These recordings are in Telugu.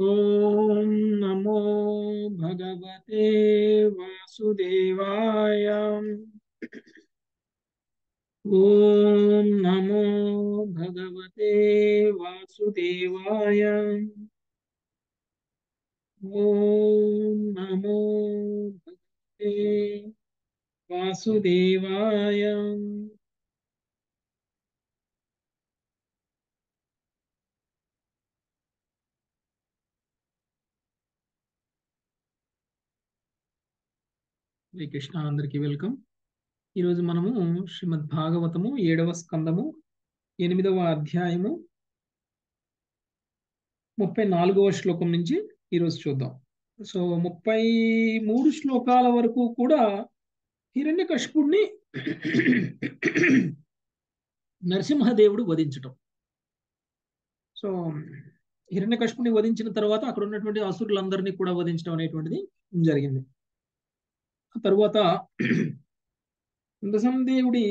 ఓం నమో భగవతే వాసుదేవాయ ఓం నమో భగవతే వాసుదేవాయ ఓం నమో భగవతే వాసుదేవాయ శ్రీ కృష్ణ అందరికీ వెల్కమ్ ఈరోజు మనము శ్రీమద్ భాగవతము ఏడవ స్కందము ఎనిమిదవ అధ్యాయము ముప్పై నాలుగవ శ్లోకం నుంచి ఈరోజు చూద్దాం సో ముప్పై మూడు శ్లోకాల వరకు కూడా హిరణ్యకశిపుడిని నరసింహదేవుడు వధించటం సో హిరణ్యకశిపుడిని వధించిన తర్వాత అక్కడ ఉన్నటువంటి అసురులందరినీ కూడా వధించడం అనేటువంటిది జరిగింది తరువాత నరసింహదేవుడి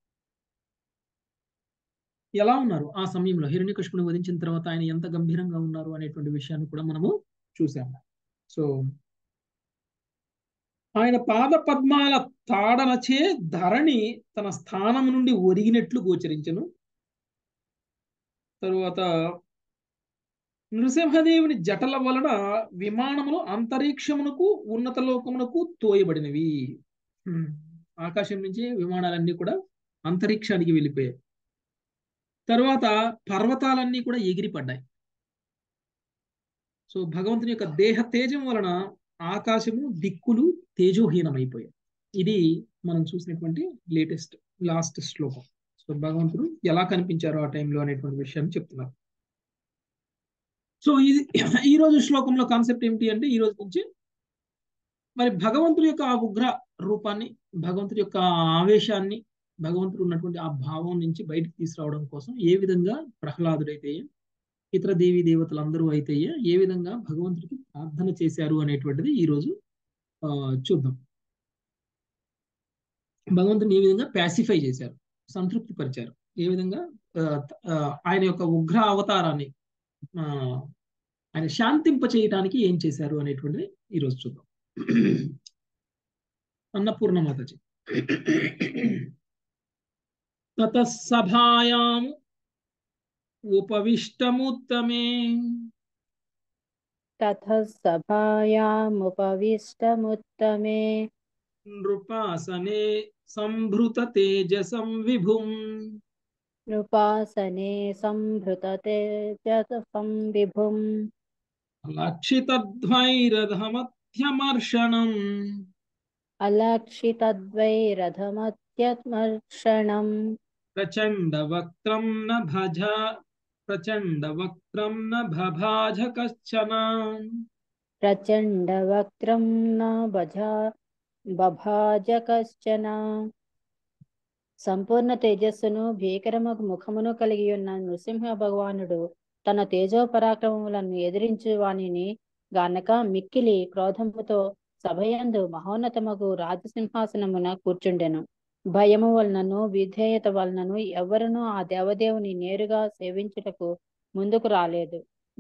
ఎలా ఉన్నారు ఆ సమయంలో హిరణ్యకశిపుని వధించిన తర్వాత ఆయన ఎంత గంభీరంగా ఉన్నారు అనేటువంటి విషయాన్ని కూడా మనము చూసాము సో ఆయన పాద పద్మాల తాడనచే ధరణి తన స్థానం నుండి ఒరిగినట్లు గోచరించను తరువాత నృసింహదేవుని జటల వలన విమానములు అంతరిక్షమునకు ఉన్నత లోకమునకు తోయబడినవి ఆకాశం నుంచి విమానాలన్నీ కూడా అంతరిక్షానికి వెళ్ళిపోయాయి తర్వాత పర్వతాలన్నీ కూడా ఎగిరిపడ్డాయి సో భగవంతుని యొక్క దేహ తేజం వలన ఆకాశము దిక్కులు తేజోహీనమైపోయాయి ఇది మనం చూసినటువంటి లేటెస్ట్ లాస్ట్ శ్లోకం సో భగవంతుడు ఎలా కనిపించారో ఆ టైంలో అనేటువంటి విషయాన్ని చెప్తున్నారు సో ఇది ఈ రోజు శ్లోకంలో కాన్సెప్ట్ ఏమిటి అంటే ఈ రోజు నుంచి మరి భగవంతుడి యొక్క ఆ ఉగ్ర రూపాన్ని భగవంతుడి యొక్క ఆవేశాన్ని భగవంతుడు ఉన్నటువంటి ఆ భావం నుంచి బయటకు తీసుకురావడం కోసం ఏ విధంగా ప్రహ్లాదుడైతే ఇతర దేవీ దేవతలందరూ అయితే ఏ విధంగా భగవంతుడికి ప్రార్థన చేశారు అనేటువంటిది ఈరోజు చూద్దాం భగవంతుని ఏ విధంగా ప్యాసిఫై చేశారు సంతృప్తి పరిచారు ఏ విధంగా ఆయన యొక్క ఉగ్ర అవతారాన్ని ఆయన శాంతింప చేయటానికి ఏం చేశారు అనేటువంటిది ఈరోజు చూద్దాం అన్నపూర్ణ మాతాజీ తతసభాయాం ఉపవిష్టముత్తమే తథసభాయాముపవిష్టముత్తమే నృపాసనే సంభృత తేజసం విభుం నృపాసనే సంభృత తేజసం విభుం లక్షితద్వైరథమధ్యమర్షణం అలక్షితద్వైరథమత్యమర్షణం ప్రచండ వక్త్రం న భజ ప్రచండ వక్త్రం న భభాజ కశ్చన ప్రచండ వక్త్రం న భజా బభాజ కశ్చన సంపూర్ణ తేజస్సును భీకరముకు ముఖమును కలిగి ఉన్న నృసింహ భగవానుడు తన తేజో పరాక్రమములను ఎదిరించు వానిని గానక మిక్కిలి క్రోధముతో సభయందు మహోన్నతమగు రాజసింహాసనమున కూర్చుండెను భయము వలనను విధేయత వలనను ఎవరునూ ఆ దేవదేవుని నేరుగా సేవించుటకు ముందుకు రాలేదు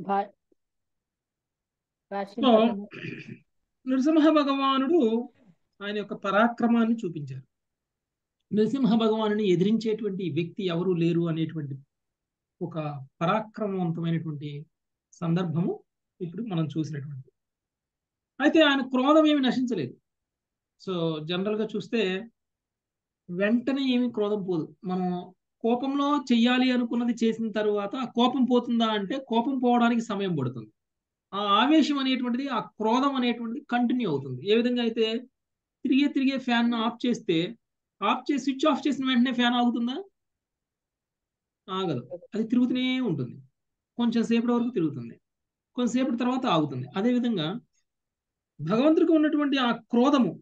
నృసింహ భగవానుడు ఆయన యొక్క పరాక్రమాన్ని చూపించారు నృసింహ భగవానుని ఎదిరించేటువంటి వ్యక్తి ఎవరు లేరు అనేటువంటి ఒక పరాక్రమవంతమైనటువంటి సందర్భము ఇప్పుడు మనం చూసినటువంటి అయితే ఆయన క్రోధం ఏమి నశించలేదు సో జనరల్గా చూస్తే వెంటనే ఏమి క్రోధం పోదు మనం కోపంలో చెయ్యాలి అనుకున్నది చేసిన తర్వాత కోపం పోతుందా అంటే కోపం పోవడానికి సమయం పడుతుంది ఆ ఆవేశం అనేటువంటిది ఆ క్రోధం అనేటువంటిది కంటిన్యూ అవుతుంది ఏ విధంగా అయితే తిరిగే తిరిగే ఫ్యాన్ ఆఫ్ చేస్తే ఆఫ్ చేసి స్విచ్ ఆఫ్ చేసిన వెంటనే ఫ్యాన్ ఆగుతుందా ఆగదు అది తిరుగుతూనే ఉంటుంది కొంచెం సేపటి వరకు తిరుగుతుంది కొంతసేపటి తర్వాత ఆగుతుంది అదేవిధంగా భగవంతుడికి ఉన్నటువంటి ఆ క్రోధము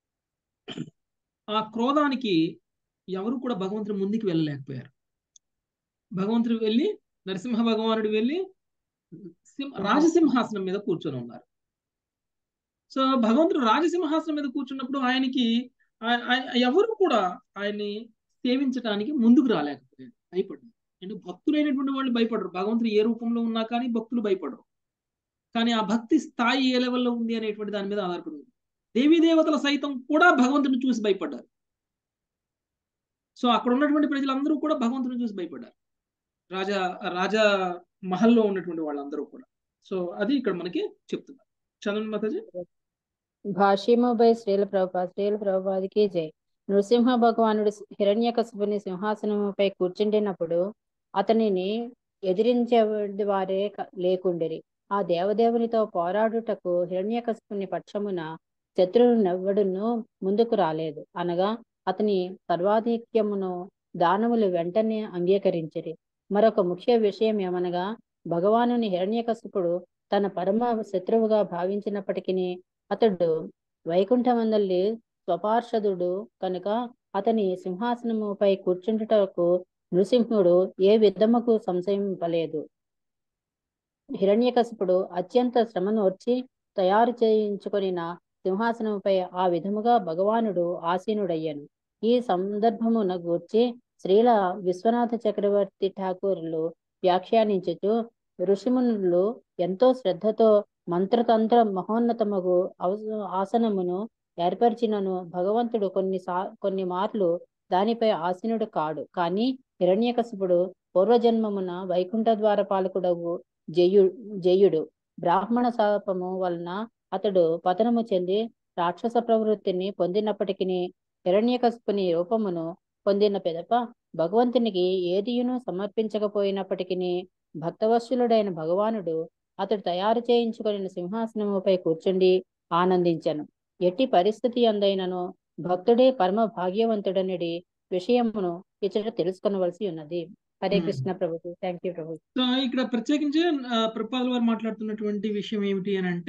ఆ క్రోధానికి ఎవరు కూడా భగవంతుడి ముందుకు వెళ్ళలేకపోయారు భగవంతుడు వెళ్ళి నరసింహ భగవానుడు వెళ్ళి రాజసింహాసనం మీద కూర్చొని ఉన్నారు సో భగవంతుడు రాజసింహాసనం మీద కూర్చున్నప్పుడు ఆయనకి ఎవరు కూడా ఆయన్ని సేవించడానికి ముందుకు రాలేకపోయారు భయపడ్డారు అంటే భక్తులైనటువంటి వాళ్ళు భయపడరు భగవంతుడు ఏ రూపంలో ఉన్నా కానీ భక్తులు భయపడరు కానీ ఆ భక్తి స్థాయి ఏ లెవెల్లో ఉంది అనేటువంటి దాని మీద ఆధారపడి ఉంది దేవీ దేవతల సైతం కూడా భగవంతుని చూసి భయపడ్డారు సో అక్కడ ఉన్నటువంటి ప్రజలందరూ కూడా భగవంతుని చూసి భయపడ్డారు రాజా రాజా మహల్లో ఉన్నటువంటి వాళ్ళందరూ కూడా సో అది ఇక్కడ మనకి చెప్తున్నారు చదవండి మాతాజీ భాష్యముపై శ్రీల ప్రభుపా శ్రీల ప్రభుపాదికి జై నృసింహ భగవానుడు హిరణ్యకశిపుని సింహాసనముపై కూర్చుండినప్పుడు అతనిని ఎదిరించే వారే క- లేకుండిరి ఆ దేవదేవునితో పోరాడుటకు హిరణ్యకశిపుని పక్షమున శత్రువునెవ్వడును ముందుకు రాలేదు అనగా అతని సర్వాధిక్యమును దానవులు వెంటనే అంగీకరించిరి మరొక ముఖ్య విషయం ఏమనగా భగవానుని హిరణ్యకశిపుడు తన పరమ శత్రువుగా భావించినప్పటికీ అతడు వైకుంఠమందలి స్వపార్షదుడు కనుక అతని సింహాసనముపై కూర్చుండుటకు నృసింహుడు ఏ విధముకు సంశయింపలేదు హిరణ్యకశిపుడు అత్యంత శ్రమను వచ్చి తయారు చేయించుకొనిన సింహాసనముపై ఆ విధముగా భగవానుడు ఆసీనుడయ్యను ఈ సందర్భమున గూర్చి శ్రీల విశ్వనాథ చక్రవర్తి ఠాకూర్లు వ్యాఖ్యానించుచు ఋషిమునులు ఎంతో శ్రద్ధతో మంత్రతంత్ర మహోన్నతమగు అవస- ఆసనమును ఏర్పరిచినను భగవంతుడు కొన్ని సా కొన్ని మార్లు దానిపై ఆసీనుడు కాడు కానీ హిరణ్యకశిపుడు పూర్వజన్మమున వైకుంఠ ద్వార పాలకుడగు జయు జయుడు బ్రాహ్మణ శాపము వలన అతడు పతనము చెంది రాక్షస ప్రవృత్తిని పొందినప్పటికీ హిరణ్యకశిపుని రూపమును పొందిన పెదప భగవంతునికి ఏదియును సమర్పించకపోయినప్పటికీ భక్తవత్సలుడైన భగవానుడు అతడు తయారు చేయించుకొనిన సింహాసనముపై కూర్చుండి ఆనందించను ఎట్టి పరిస్థితి అందైనను భక్తుడే పరమ భాగ్యవంతుడనడి విషయమును ఇచ్చట తెలుసుకొనవలసి ఉన్నది హరే Hmm. కృష్ణ ప్రభు థ్యాంక్ యూ ప్రభు సో ఇక్కడ ప్రత్యేకించి ఆ, ప్రభుపాదుల వారు మాట్లాడుతున్నటువంటి విషయం ఏమిటి అని అంటే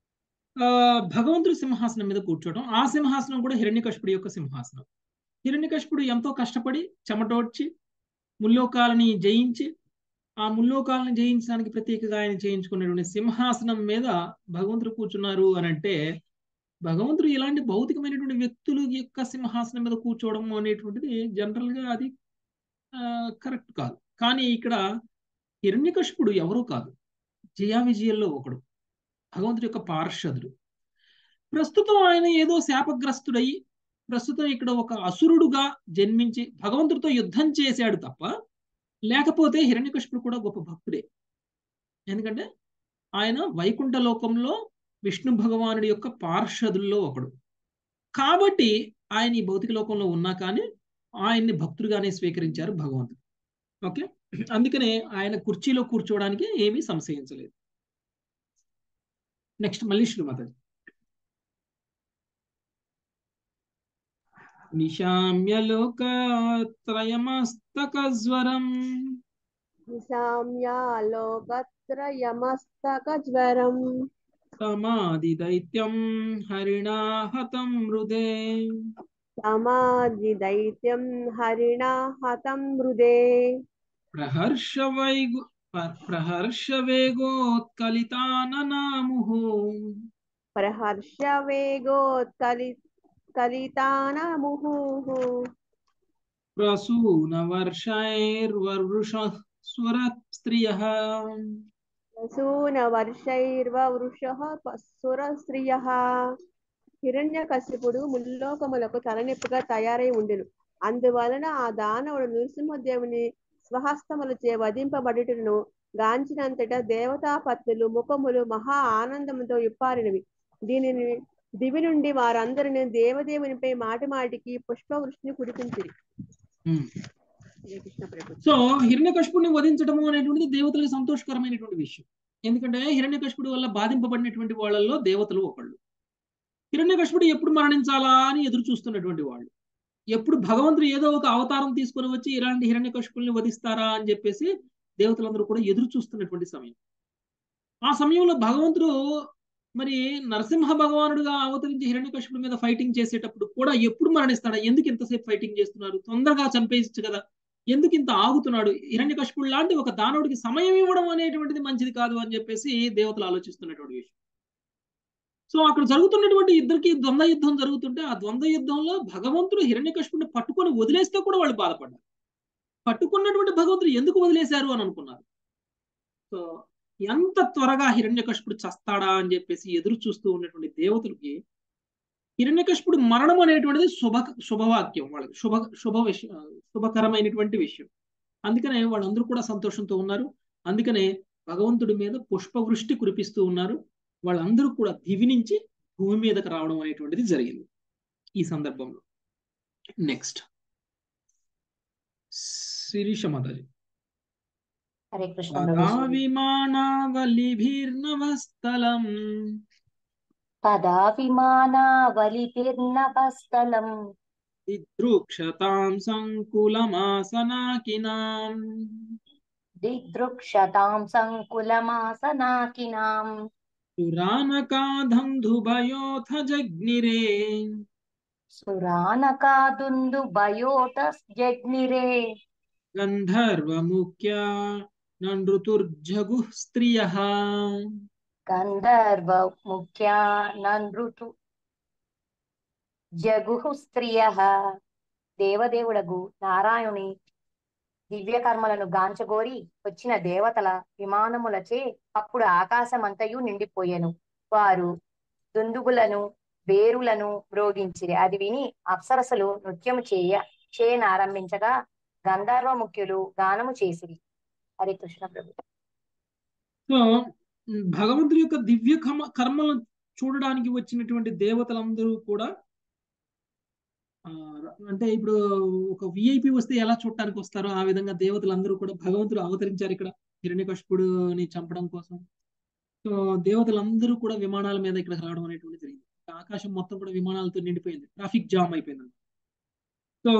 ఆ, భగవంతుడి సింహాసనం మీద కూర్చోవడం ఆ సింహాసనం కూడా హిరణ్యకశిపుడి యొక్క సింహాసనం హిరణ్యకశిపుడు ఎంతో కష్టపడి చెమటోడ్చి ముల్లోకాలని జయించి ఆ ముల్లోకాలను జయించడానికి ప్రత్యేకగా ఆయన చేయించుకున్నటువంటి సింహాసనం మీద భగవంతుడు కూర్చున్నారు అని అంటే భగవంతుడు ఇలాంటి భౌతికమైనటువంటి వ్యక్తుల యొక్క సింహాసనం మీద కూర్చోవడం అనేటువంటిది జనరల్ గా అది కరెక్ట్ కాదు కానీ ఇక్కడ హిరణ్యకశిపుడు ఎవరూ కాదు జయా విజయంలో ఒకడు భగవంతుడి యొక్క పార్షదుడు ప్రస్తుతం ఆయన ఏదో శాపగ్రస్తుడయి ప్రస్తుతం ఇక్కడ ఒక అసురుడుగా జన్మించి భగవంతుడితో యుద్ధం చేశాడు తప్ప లేకపోతే హిరణ్యకశిపుడు కూడా గొప్ప భక్తుడే ఎందుకంటే ఆయన వైకుంఠ లోకంలో విష్ణు భగవానుడి యొక్క పార్షదుల్లో ఒకడు కాబట్టి ఆయన ఈ భౌతిక లోకంలో ఉన్నా కానీ ఆయన్ని భక్తుడిగానే స్వీకరించారు భగవంతుడు ఓకే అందుకనే ఆయన కుర్చీలో కూర్చోవడానికి ఏమీ సంశయించలేదు నెక్స్ట్ మళ్ళీ శ్రీమాతాజీ నిశామ్యలోకత్రయమస్తకజ్వరం నిశామ్యాలోకత్రయమస్తకజ్వరం సమాదిదైత్యం హరిణా హతం మృదే సమాధిదైత్యం హరిణా హతం మృదే ప్రహర్ష వైగు ప్రహర్ష వేగోత్కలితాననాముః ప్రహర్ష వేగోత్కలి కలితానముహుః ప్రసూన వర్షైర్వర్ష స్వర స్త్రియః సూన వర్షైర్వృషః సుర స్త్రియః హిరణ్యకశిపుడు ముల్లోకములకు తలనొప్పిగా తయారై ఉండెను అందువలన ఆ దానవుడు నృసింహదేవుని స్వహస్తములచే వధింపబడుటను గాంచినంతటా దేవతాపత్తులు ముఖములు మహా ఆనందముతో ఇప్పారినవి దీనిని దివి నుండి వారందరిని దేవదేవునిపై మాటి మాటికి పుష్పవృష్టిని కురిపించిరి హరే కృష్ణ ప్రభు సో హిరణ్యకశిపుడిని వధించడము అనేటువంటిది దేవతలకు సంతోషకరమైనటువంటి విషయం ఎందుకంటే హిరణ్యకశిపుడి వల్ల బాధింపబడినటువంటి వాళ్ళల్లో దేవతలు ఒకళ్ళు హిరణ్యకశిపుడు ఎప్పుడు మరణించాలా అని ఎదురు చూస్తున్నటువంటి వాళ్ళు ఎప్పుడు భగవంతుడు ఏదో ఒక అవతారం తీసుకొని వచ్చి ఇలాంటి హిరణ్యకశిపుల్ని వధిస్తారా అని చెప్పేసి దేవతలందరూ కూడా ఎదురు చూస్తున్నటువంటి సమయం ఆ సమయంలో భగవంతుడు మరి నరసింహ భగవానుడుగా అవతరించి హిరణ్యకశిపుడి మీద ఫైటింగ్ చేసేటప్పుడు కూడా ఎప్పుడు మరణిస్తాడా ఎందుకు ఇంతసేపు ఫైటింగ్ చేస్తున్నారు తొందరగా చంపేయచ్చు కదా ఎందుకు ఇంత ఆగుతున్నాడు హిరణ్యకశిపుడు లాంటి ఒక దానవుడికి సమయం ఇవ్వడం అనేటువంటిది మంచిది కాదు అని చెప్పేసి దేవతలు ఆలోచిస్తున్నటువంటి విషయం సో అక్కడ జరుగుతున్నటువంటి ఇద్దరికి ద్వంద్వ యుద్ధం జరుగుతుంటే ఆ ద్వంద్వ యుద్ధంలో భగవంతుడు హిరణ్యకశిపుడిని పట్టుకొని వదిలేస్తే కూడా వాళ్ళు బాధపడ్డారు పట్టుకున్నటువంటి భగవంతుడు ఎందుకు వదిలేశారు అని అనుకున్నారు సో ఎంత త్వరగా హిరణ్యకశిపుడు చస్తాడా అని చెప్పేసి ఎదురు చూస్తూ ఉన్నటువంటి దేవతలకి హిరణ్యకశిపుడు మరణం అనేటువంటిది శుభ శుభవాక్యం వాళ్ళకి శుభ శుభ విషయం శుభకరమైనటువంటి విషయం అందుకనే వాళ్ళందరూ కూడా సంతోషంతో ఉన్నారు అందుకనే భగవంతుడి మీద పుష్పవృష్టి కురిపిస్తూ ఉన్నారు వాళ్ళందరూ కూడా దివి నుంచి భూమి మీదకి రావడం అనేటువంటిది జరిగింది ఈ సందర్భంలో నెక్స్ట్ శిరీష మాతాజీ హరే కృష్ణ పదా ప్రభుజీ విమానావలిభిర్నవస్థలం పదా విమానావలిభిర్నభస్థలం దిదృక్షతాం సంకులమాసనాకినాం దిదృక్షతాం సంకులమాసనాకినాం పురాణకాధంధుభయోథ జగ్నిరే సురానకాదుందు భయోత జగ్నిరే గంధర్వముఖ్య నంృతుర్జగు స్త్రియ గంధర్వ ముఖ్య నృతు జగుః స్త్రియ దేవదేవుడగు నారాయణుని దివ్య కర్మలను గాంచగోరి వచ్చిన దేవతల విమానములచే అప్పుడు ఆకాశమంతయు నిండిపోయెను వారు దుందుగులను బేరులను మ్రోగించిరి అది విని అప్సరసలు నృత్యము చేయ చేయనారంభించగా గంధర్వ ముఖ్యులు గానము చేసిరి హరే కృష్ణ ప్రభు సో భగవంతుడి యొక్క దివ్య కర్మ కర్మలను చూడడానికి వచ్చినటువంటి దేవతలందరూ కూడా ఆ, అంటే ఇప్పుడు ఒక విఐపి వస్తే ఎలా చూడటానికి వస్తారో ఆ విధంగా దేవతలందరూ కూడా భగవంతుడు అవతరించారు ఇక్కడ హిరణ్యకశిపుడుని చంపడం కోసం సో దేవతలందరూ కూడా విమానాల మీద ఇక్కడికి రావడం అనేటువంటి జరిగింది ఆకాశం మొత్తం కూడా విమానాలతో నిండిపోయింది ట్రాఫిక్ జామ్ అయిపోయింది సో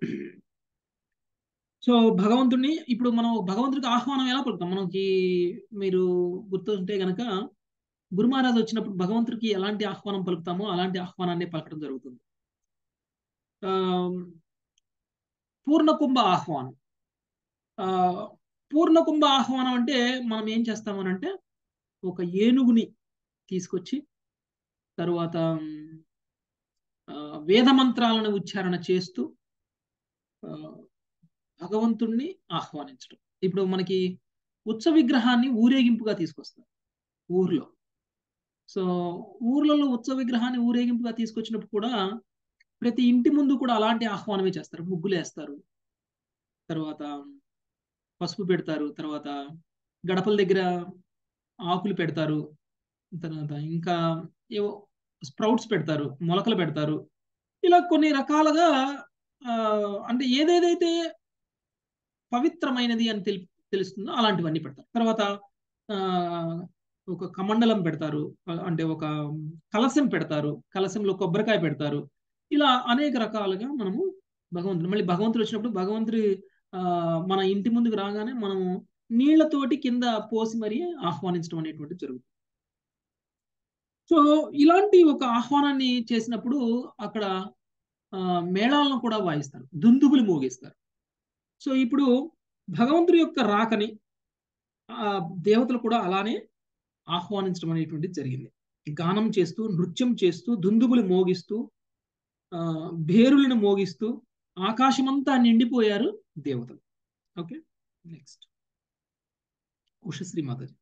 సో భగవంతుడిని ఇప్పుడు మనం భగవంతుడికి ఆహ్వానం ఎలా పలుకుతాం మనకి మీరు గుర్తుంటే గనక గురు మహారాజ్ వచ్చినప్పుడు భగవంతుడికి ఎలాంటి ఆహ్వానం పలుకుతామో అలాంటి ఆహ్వానాన్ని పలకడం జరుగుతుంది ఆ, పూర్ణకుంభ ఆహ్వానం ఆ, పూర్ణకుంభ ఆహ్వానం అంటే మనం ఏం చేస్తామనంటే ఒక ఏనుగుని తీసుకొచ్చి తరువాత ఆ, వేద మంత్రాలను ఉచ్చారణ చేస్తూ ఆ, భగవంతుణ్ణి ఆహ్వానించడం ఇప్పుడు మనకి ఉత్సవ విగ్రహాన్ని ఊరేగింపుగా తీసుకొస్తారు ఊర్లో సో ఊర్లలో ఉత్సవ విగ్రహాన్ని ఊరేగింపుగా తీసుకొచ్చినప్పుడు కూడా ప్రతి ఇంటి ముందు కూడా అలాంటి ఆహ్వానమే చేస్తారు ముగ్గులు వేస్తారు తర్వాత పసుపు పెడతారు తర్వాత గడపల దగ్గర ఆకులు పెడతారు తర్వాత ఇంకా ఏవో స్ప్రౌట్స్ పెడతారు మొలకలు పెడతారు ఇలా కొన్ని రకాలుగా ఆ, అంటే ఏదేదైతే పవిత్రమైనది అని తెలి తెలుస్తుందో అలాంటివన్నీ పెడతారు తర్వాత ఆ ఒక కమండలం పెడతారు ఆ, అంటే ఒక కలశం పెడతారు కలశంలో కొబ్బరికాయ పెడతారు ఇలా అనేక రకాలుగా మనము భగవంతుడు మళ్ళీ భగవంతుడు వచ్చినప్పుడు భగవంతుడి ఆ, మన ఇంటి ముందుకు రాగానే మనము నీళ్లతోటి కింద పోసి మరీ ఆహ్వానించడం అనేటువంటి జరుగుతుంది సో ఇలాంటి ఒక ఆహ్వానాన్ని చేసినప్పుడు అక్కడ ఆ, మేళాలను కూడా వాయిస్తారు దుందుబులు మోగిస్తారు సో ఇప్పుడు భగవంతుడి యొక్క రాకని ఆ దేవతలు కూడా అలానే ఆహ్వానించడం అనేటువంటిది జరిగింది గానం చేస్తూ నృత్యం చేస్తూ దుందుబులు మోగిస్తూ ఆ భేరులను మోగిస్తూ ఆకాశమంతా నిండిపోయారు దేవతలు ఓకే నెక్స్ట్ ఉషశ్రీ మాతాజీ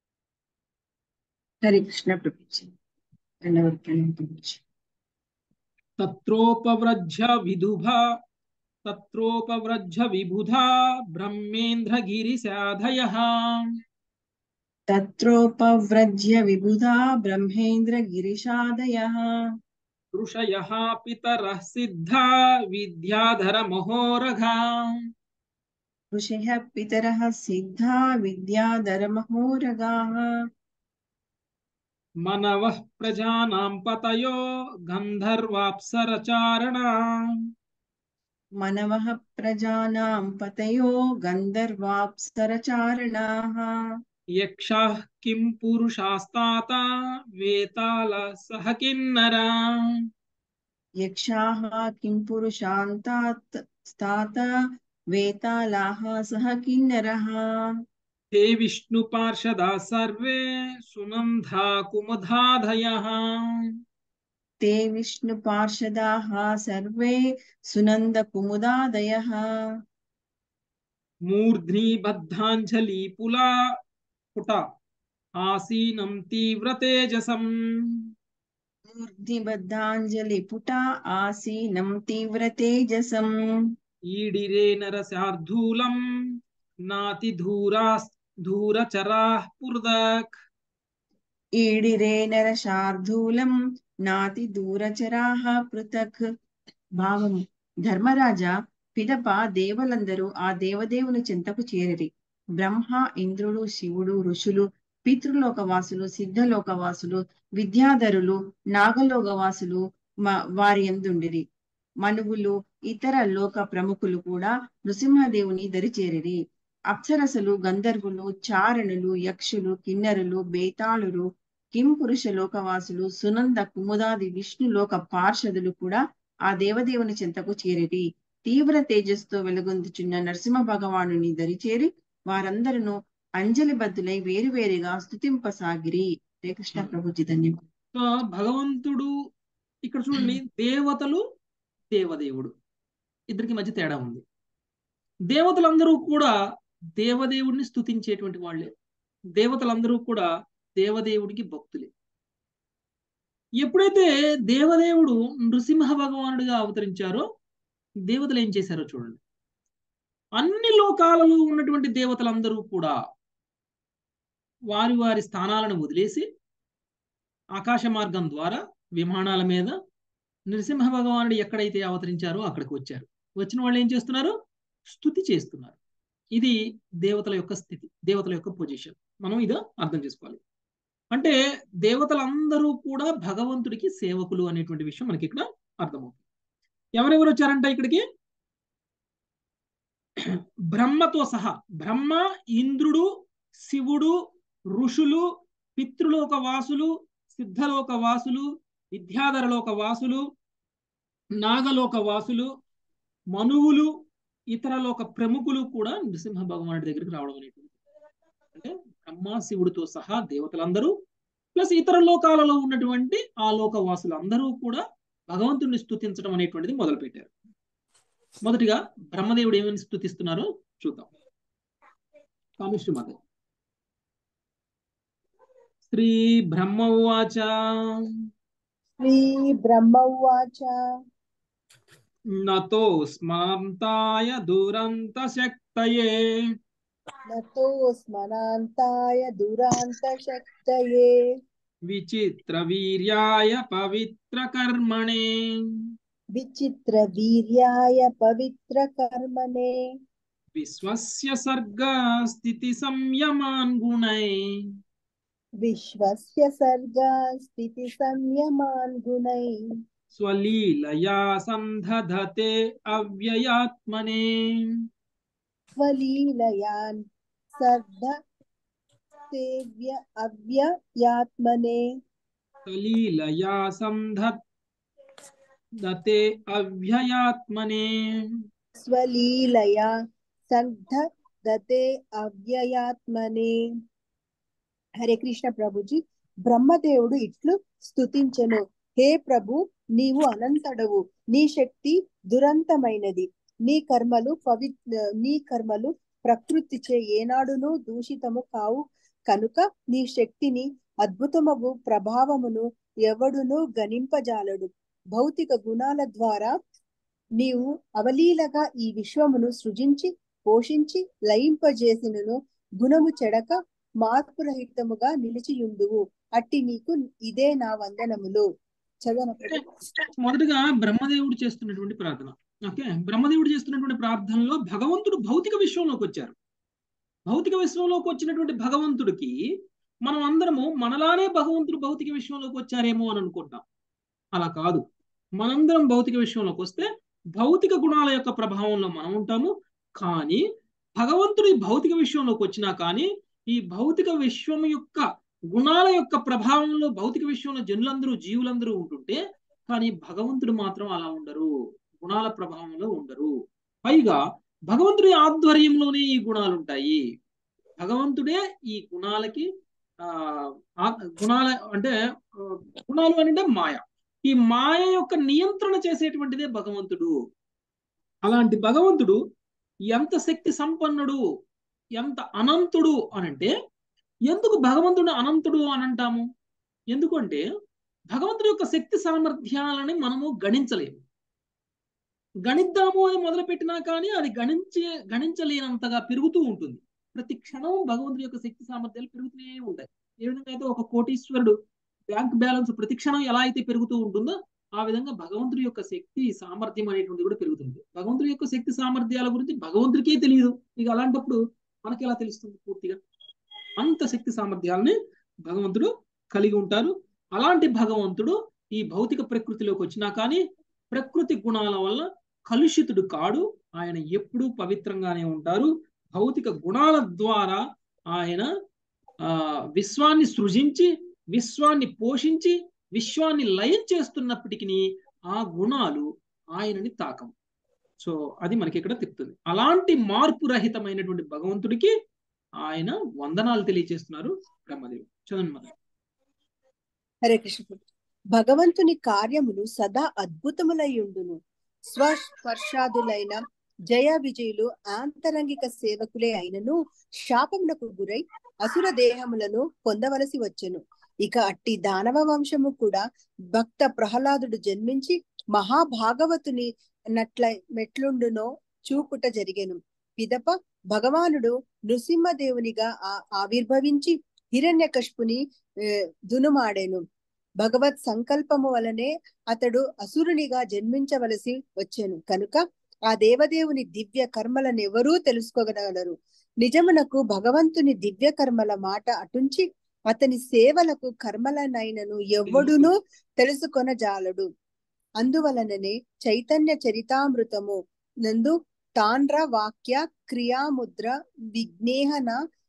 హరే కృష్ణ ప్రభుజీ రెండవ ప్రణామం ప్రభుజీ తత్రోపవ్రజ్య విదుభా తత్రోపవ్రజ్య విబుధా బ్రహ్మేంద్రగిరిశాధయః తత్రోపవ్రజ్య విబుధా బ్రహ్మేంద్ర గిరిశాదయః ఋషయः పితరः సిద్ధా విద్యాధర మహోరఘా ఋషయः పితరः సిద్ధా విద్యాధరమహోరగాः మనవః ప్రజానాం పతయో గంధర్వాప్సరచారణా మనవः ప్రజానాం పతయో గంధర్వాప్సరచారణాः యక్షాः కిం పురుషాస్తాత వేతాల సహ కిన్నరా యక్షాः కిం పురుషాంతాత్ స్తాత వేతాళాः సహ కిన్నరः ते విష్ణు పార్షదా సర్వే సునంధా కుముదాధయః ते विष्णुपार्षदाः सर्वे सुनन्दकुमुदादयः మూర్ధ్ని బద్ధాంజలి పులా పుట ఆసీనం తీవ్ర తేజసం మూర్ధ్నిబద్ధాంజలి పుటా ఆసీనం తీవ్ర తేజసం ఈడిరే నరశార్ధూలం నాతి ధూరా ధూరచరా పుర్దక్ ఈడిరే నరశార్ధూలం నాతి దూరచరాహ పృథక్ భావము ధర్మరాజా పిదప దేవలందరూ ఆ దేవదేవుని చెంతకు చేరిరి బ్రహ్మ ఇంద్రుడు శివుడు ఋషులు పితృలోకవాసులు సిద్ధలోకవాసులు విద్యాధరులు నాగలోకవాసులు మ- వారి ఎందుండిరి మనువులు ఇతర లోక ప్రముఖులు కూడా నృసింహదేవుని దరిచేరిరి అప్సరసలు గంధర్వులు చారణులు యక్షులు కిన్నరులు బేతాళులు కిం పురుష లోకవాసులు సునంద కుముదాది విష్ణు లోక పార్షదులు కూడా ఆ దేవదేవుని చెంతకు చేరిరి తీవ్ర తేజస్సుతో వెలుగొందుచున్న నరసింహ భగవానుని దరిచేరి వారందరూ అంజలి బద్దులై వేరువేరుగా స్తుతింపసాగిరి హరే కృష్ణ ప్రభుజీ ధన్యవాదాలు సో భగవంతుడు ఇక్కడ చూడండి దేవతలు దేవదేవుడు ఇద్దరికి మధ్య తేడా ఉంది దేవతలందరూ కూడా దేవదేవుడిని స్తుతించేటువంటి వాళ్ళే దేవతలందరూ కూడా దేవదేవుడికి భక్తులే ఎప్పుడైతే దేవదేవుడు నృసింహ భగవానుడిగా అవతరించారో దేవతలు ఏం చేశారో చూడండి అన్ని లోకాలలో ఉన్నటువంటి దేవతలందరూ కూడా వారి వారి స్థానాలను వదిలేసి ఆకాశ మార్గం ద్వారా విమానాల మీద నరసింహ భగవానుడు ఎక్కడైతే అవతరించారో అక్కడికి వచ్చారు వచ్చిన వాళ్ళు ఏం చేస్తున్నారు స్థుతి చేస్తున్నారు ఇది దేవతల యొక్క స్థితి దేవతల యొక్క పొజిషన్ మనం ఇది అర్థం చేసుకోవాలి అంటే దేవతలందరూ కూడా భగవంతుడికి సేవకులు అనేటువంటి విషయం మనకి ఇక్కడ అర్థమవుతుంది ఎవరెవరు వచ్చారంట ఇక్కడికి బ్రహ్మతో సహా బ్రహ్మ ఇంద్రుడు శివుడు ఋషులు పితృలోక వాసులు సిద్ధలోక వాసులు విద్యాధరలోక వాసులు నాగలోక వాసులు మనువులు ఇతర లోక ప్రముఖులు కూడా నృసింహ భగవానుడి దగ్గరికి రావడం అనేటువంటి అంటే బ్రహ్మ శివుడితో సహా దేవతలందరూ ప్లస్ ఇతర లోకాలలో ఉన్నటువంటి ఆ లోక వాసులు అందరూ కూడా భగవంతుడిని స్తుతించడం అనేటువంటిది మొదలుపెట్టారు మొదటిగా బ్రహ్మదేవుడు ఏమని స్తుతిస్తున్నారో చూద్దాం కామిష్టి మాత శ్రీ బ్రహ్మ ఉవాచ శ్రీ బ్రహ్మ ఉవాచ నతో స్మాంతాయ దురంత శక్తయే నతో స్మరాంతాయ దురాంత శక్తయే విచిత్ర వీర్యాయ పవిత్ర కర్మణే విచిత్ర వీర్యాయ పవిత్ర కర్మనే విశ్వస్య సర్గ స్థితి సంయమాన్ గుణై విశ్వస్య సర్గా స్థితి సంయమాన్ గుణై స్వలీలయా సంధధతే అవ్యయాత్మనే స్వలీలయాన్ సర్ధ సేవ్య అవ్యయాత్మనే స్వలీలయా సంధధతే అవ్యయాత్మనే స్వలీలయా సంధ దతే అవ్యయాత్మనే హరే కృష్ణ ప్రభుజీ బ్రహ్మదేవుడు ఇట్లు స్తుతించెను హే ప్రభు నీవు అనంతడవు నీ శక్తి దురంతమైనది నీ కర్మలు పవి నీ కర్మలు ప్రకృతిచే ఏనాడును దూషితము కావు కనుక నీ శక్తిని అద్భుతమగు ప్రభావమును ఎవడును గణింపజాలడు భౌతిక గుణాల ద్వారా నీవు అవలీలగా ఈ విశ్వమును సృజించి పోషించి లయింపజేసినను గుణము చెడక మార్పురహితముగా నిలిచియుందువు అట్టి నీకు ఇదే నా వందనములు చదవన మొదటగా బ్రహ్మదేవుడు చేస్తున్నటువంటి ప్రార్థన ఓకే బ్రహ్మదేవుడు చేస్తున్నటువంటి ప్రార్థనలో భగవంతుడు భౌతిక విశ్వంలోకి వచ్చారు భౌతిక విశ్వంలోకి వచ్చినటువంటి భగవంతుడికి మనం అందరము మనలానే భగవంతుడు భౌతిక విశ్వంలోకి వచ్చారేమో అని అనుకుంటాం అలా కాదు మనందరం భౌతిక విశ్వంలోకి వస్తే భౌతిక గుణాల యొక్క ప్రభావంలో మనం ఉంటాము కానీ భగవంతుడు ఈ భౌతిక విశ్వంలోకి వచ్చినా కానీ ఈ భౌతిక విశ్వం యొక్క గుణాల యొక్క ప్రభావంలో భౌతిక విశ్వంలో జనులందరూ జీవులందరూ ఉంటుంటే కానీ భగవంతుడు మాత్రం అలా ఉండరు గుణాల ప్రభావంలో ఉండరు పైగా భగవంతుడి ఆధ్వర్యంలోనే ఈ గుణాలు ఉంటాయి భగవంతుడే ఈ గుణాలకి ఆ గుణాల అంటే గుణాలు అంటే మాయ ఈ మాయ యొక్క నియంత్రణ చేసేటువంటిదే భగవంతుడు అలాంటి భగవంతుడు ఎంత శక్తి సంపన్నుడు ఎంత అనంతుడు అనంటే ఎందుకు భగవంతుడు అనంతుడు అని అంటాము ఎందుకంటే భగవంతుడి యొక్క శక్తి సామర్థ్యాలని మనము గణించలేము గణిద్దాము అని మొదలుపెట్టినా కానీ అది గణించే గణించలేనంతగా పెరుగుతూ ఉంటుంది ప్రతి క్షణం భగవంతుడి యొక్క శక్తి సామర్థ్యాలు పెరుగుతూనే ఉంటాయి ఏ విధంగా అయితే ఒక కోటీశ్వరుడు బ్యాంక్ బ్యాలెన్స్ ప్రతి క్షణం ఎలా అయితే పెరుగుతూ ఉంటుందో ఆ విధంగా భగవంతుడి యొక్క శక్తి సామర్థ్యం అనేటువంటిది కూడా పెరుగుతుంది భగవంతుడి యొక్క శక్తి సామర్థ్యాల గురించి భగవంతుడికే తెలియదు ఇక అలాంటప్పుడు మనకి ఎలా తెలుస్తుంది పూర్తిగా అంత శక్తి సామర్థ్యాలని భగవంతుడు కలిగి ఉంటారు అలాంటి భగవంతుడు ఈ భౌతిక ప్రకృతిలోకి వచ్చినా కానీ ప్రకృతి గుణాల వల్ల కలుషితుడు కాడు ఆయన ఎప్పుడూ పవిత్రంగానే ఉంటారు భౌతిక గుణాల ద్వారా ఆయన ఆ విశ్వాన్ని సృజించి విశ్వాన్ని పోషించి విశ్వాన్ని లయం చేస్తున్నప్పటికీ ఆ గుణాలు ఆయనని తాకము సో అది మనకి ఇక్కడ తిప్పుతుంది అలాంటి మార్పు రహితమైనటువంటి భగవంతుడికి ఆయన వందనాలు తెలియజేస్తున్నారు బ్రహ్మదేవుడు చదవండి మరి హరే కృష్ణ ప్రభు. భగవంతుని కార్యములు సదా అద్భుతములయ్యుండును స్వస్పర్శాదులైన జయ విజయులు ఆంతరంగిక సేవకులే అయినను శాపమునకు గురై అసుర దేహములను పొందవలసి వచ్చెను ఇక అట్టి దానవ వంశము కూడా భక్త ప్రహ్లాదుడు జన్మించి మహాభాగవతుని నట్ల మెట్లుండునో చూపుట జరిగెను పిదప భగవానుడు నృసింహదేవునిగా ఆ- ఆవిర్భవించి హిరణ్యకశిపుని ఏ, దునుమాడెను భగవత్ సంకల్పము వలనే అతడు అసురునిగా జన్మించవలసి వచ్చెను కనుక ఆ దేవదేవుని దివ్య కర్మలను ఎవరూ తెలుసుకోగలరు నిజమునకు భగవంతుని దివ్య కర్మల మాట అటుంచి అతని సేవలకు కర్మలనైనను ఎవ్వడునూ తెలుసుకొనజాలడు అందువలననే చైతన్య చరితామృతము నందు తాండ్ర వాక్య క్రియాముద్ర విజ్ఞేహన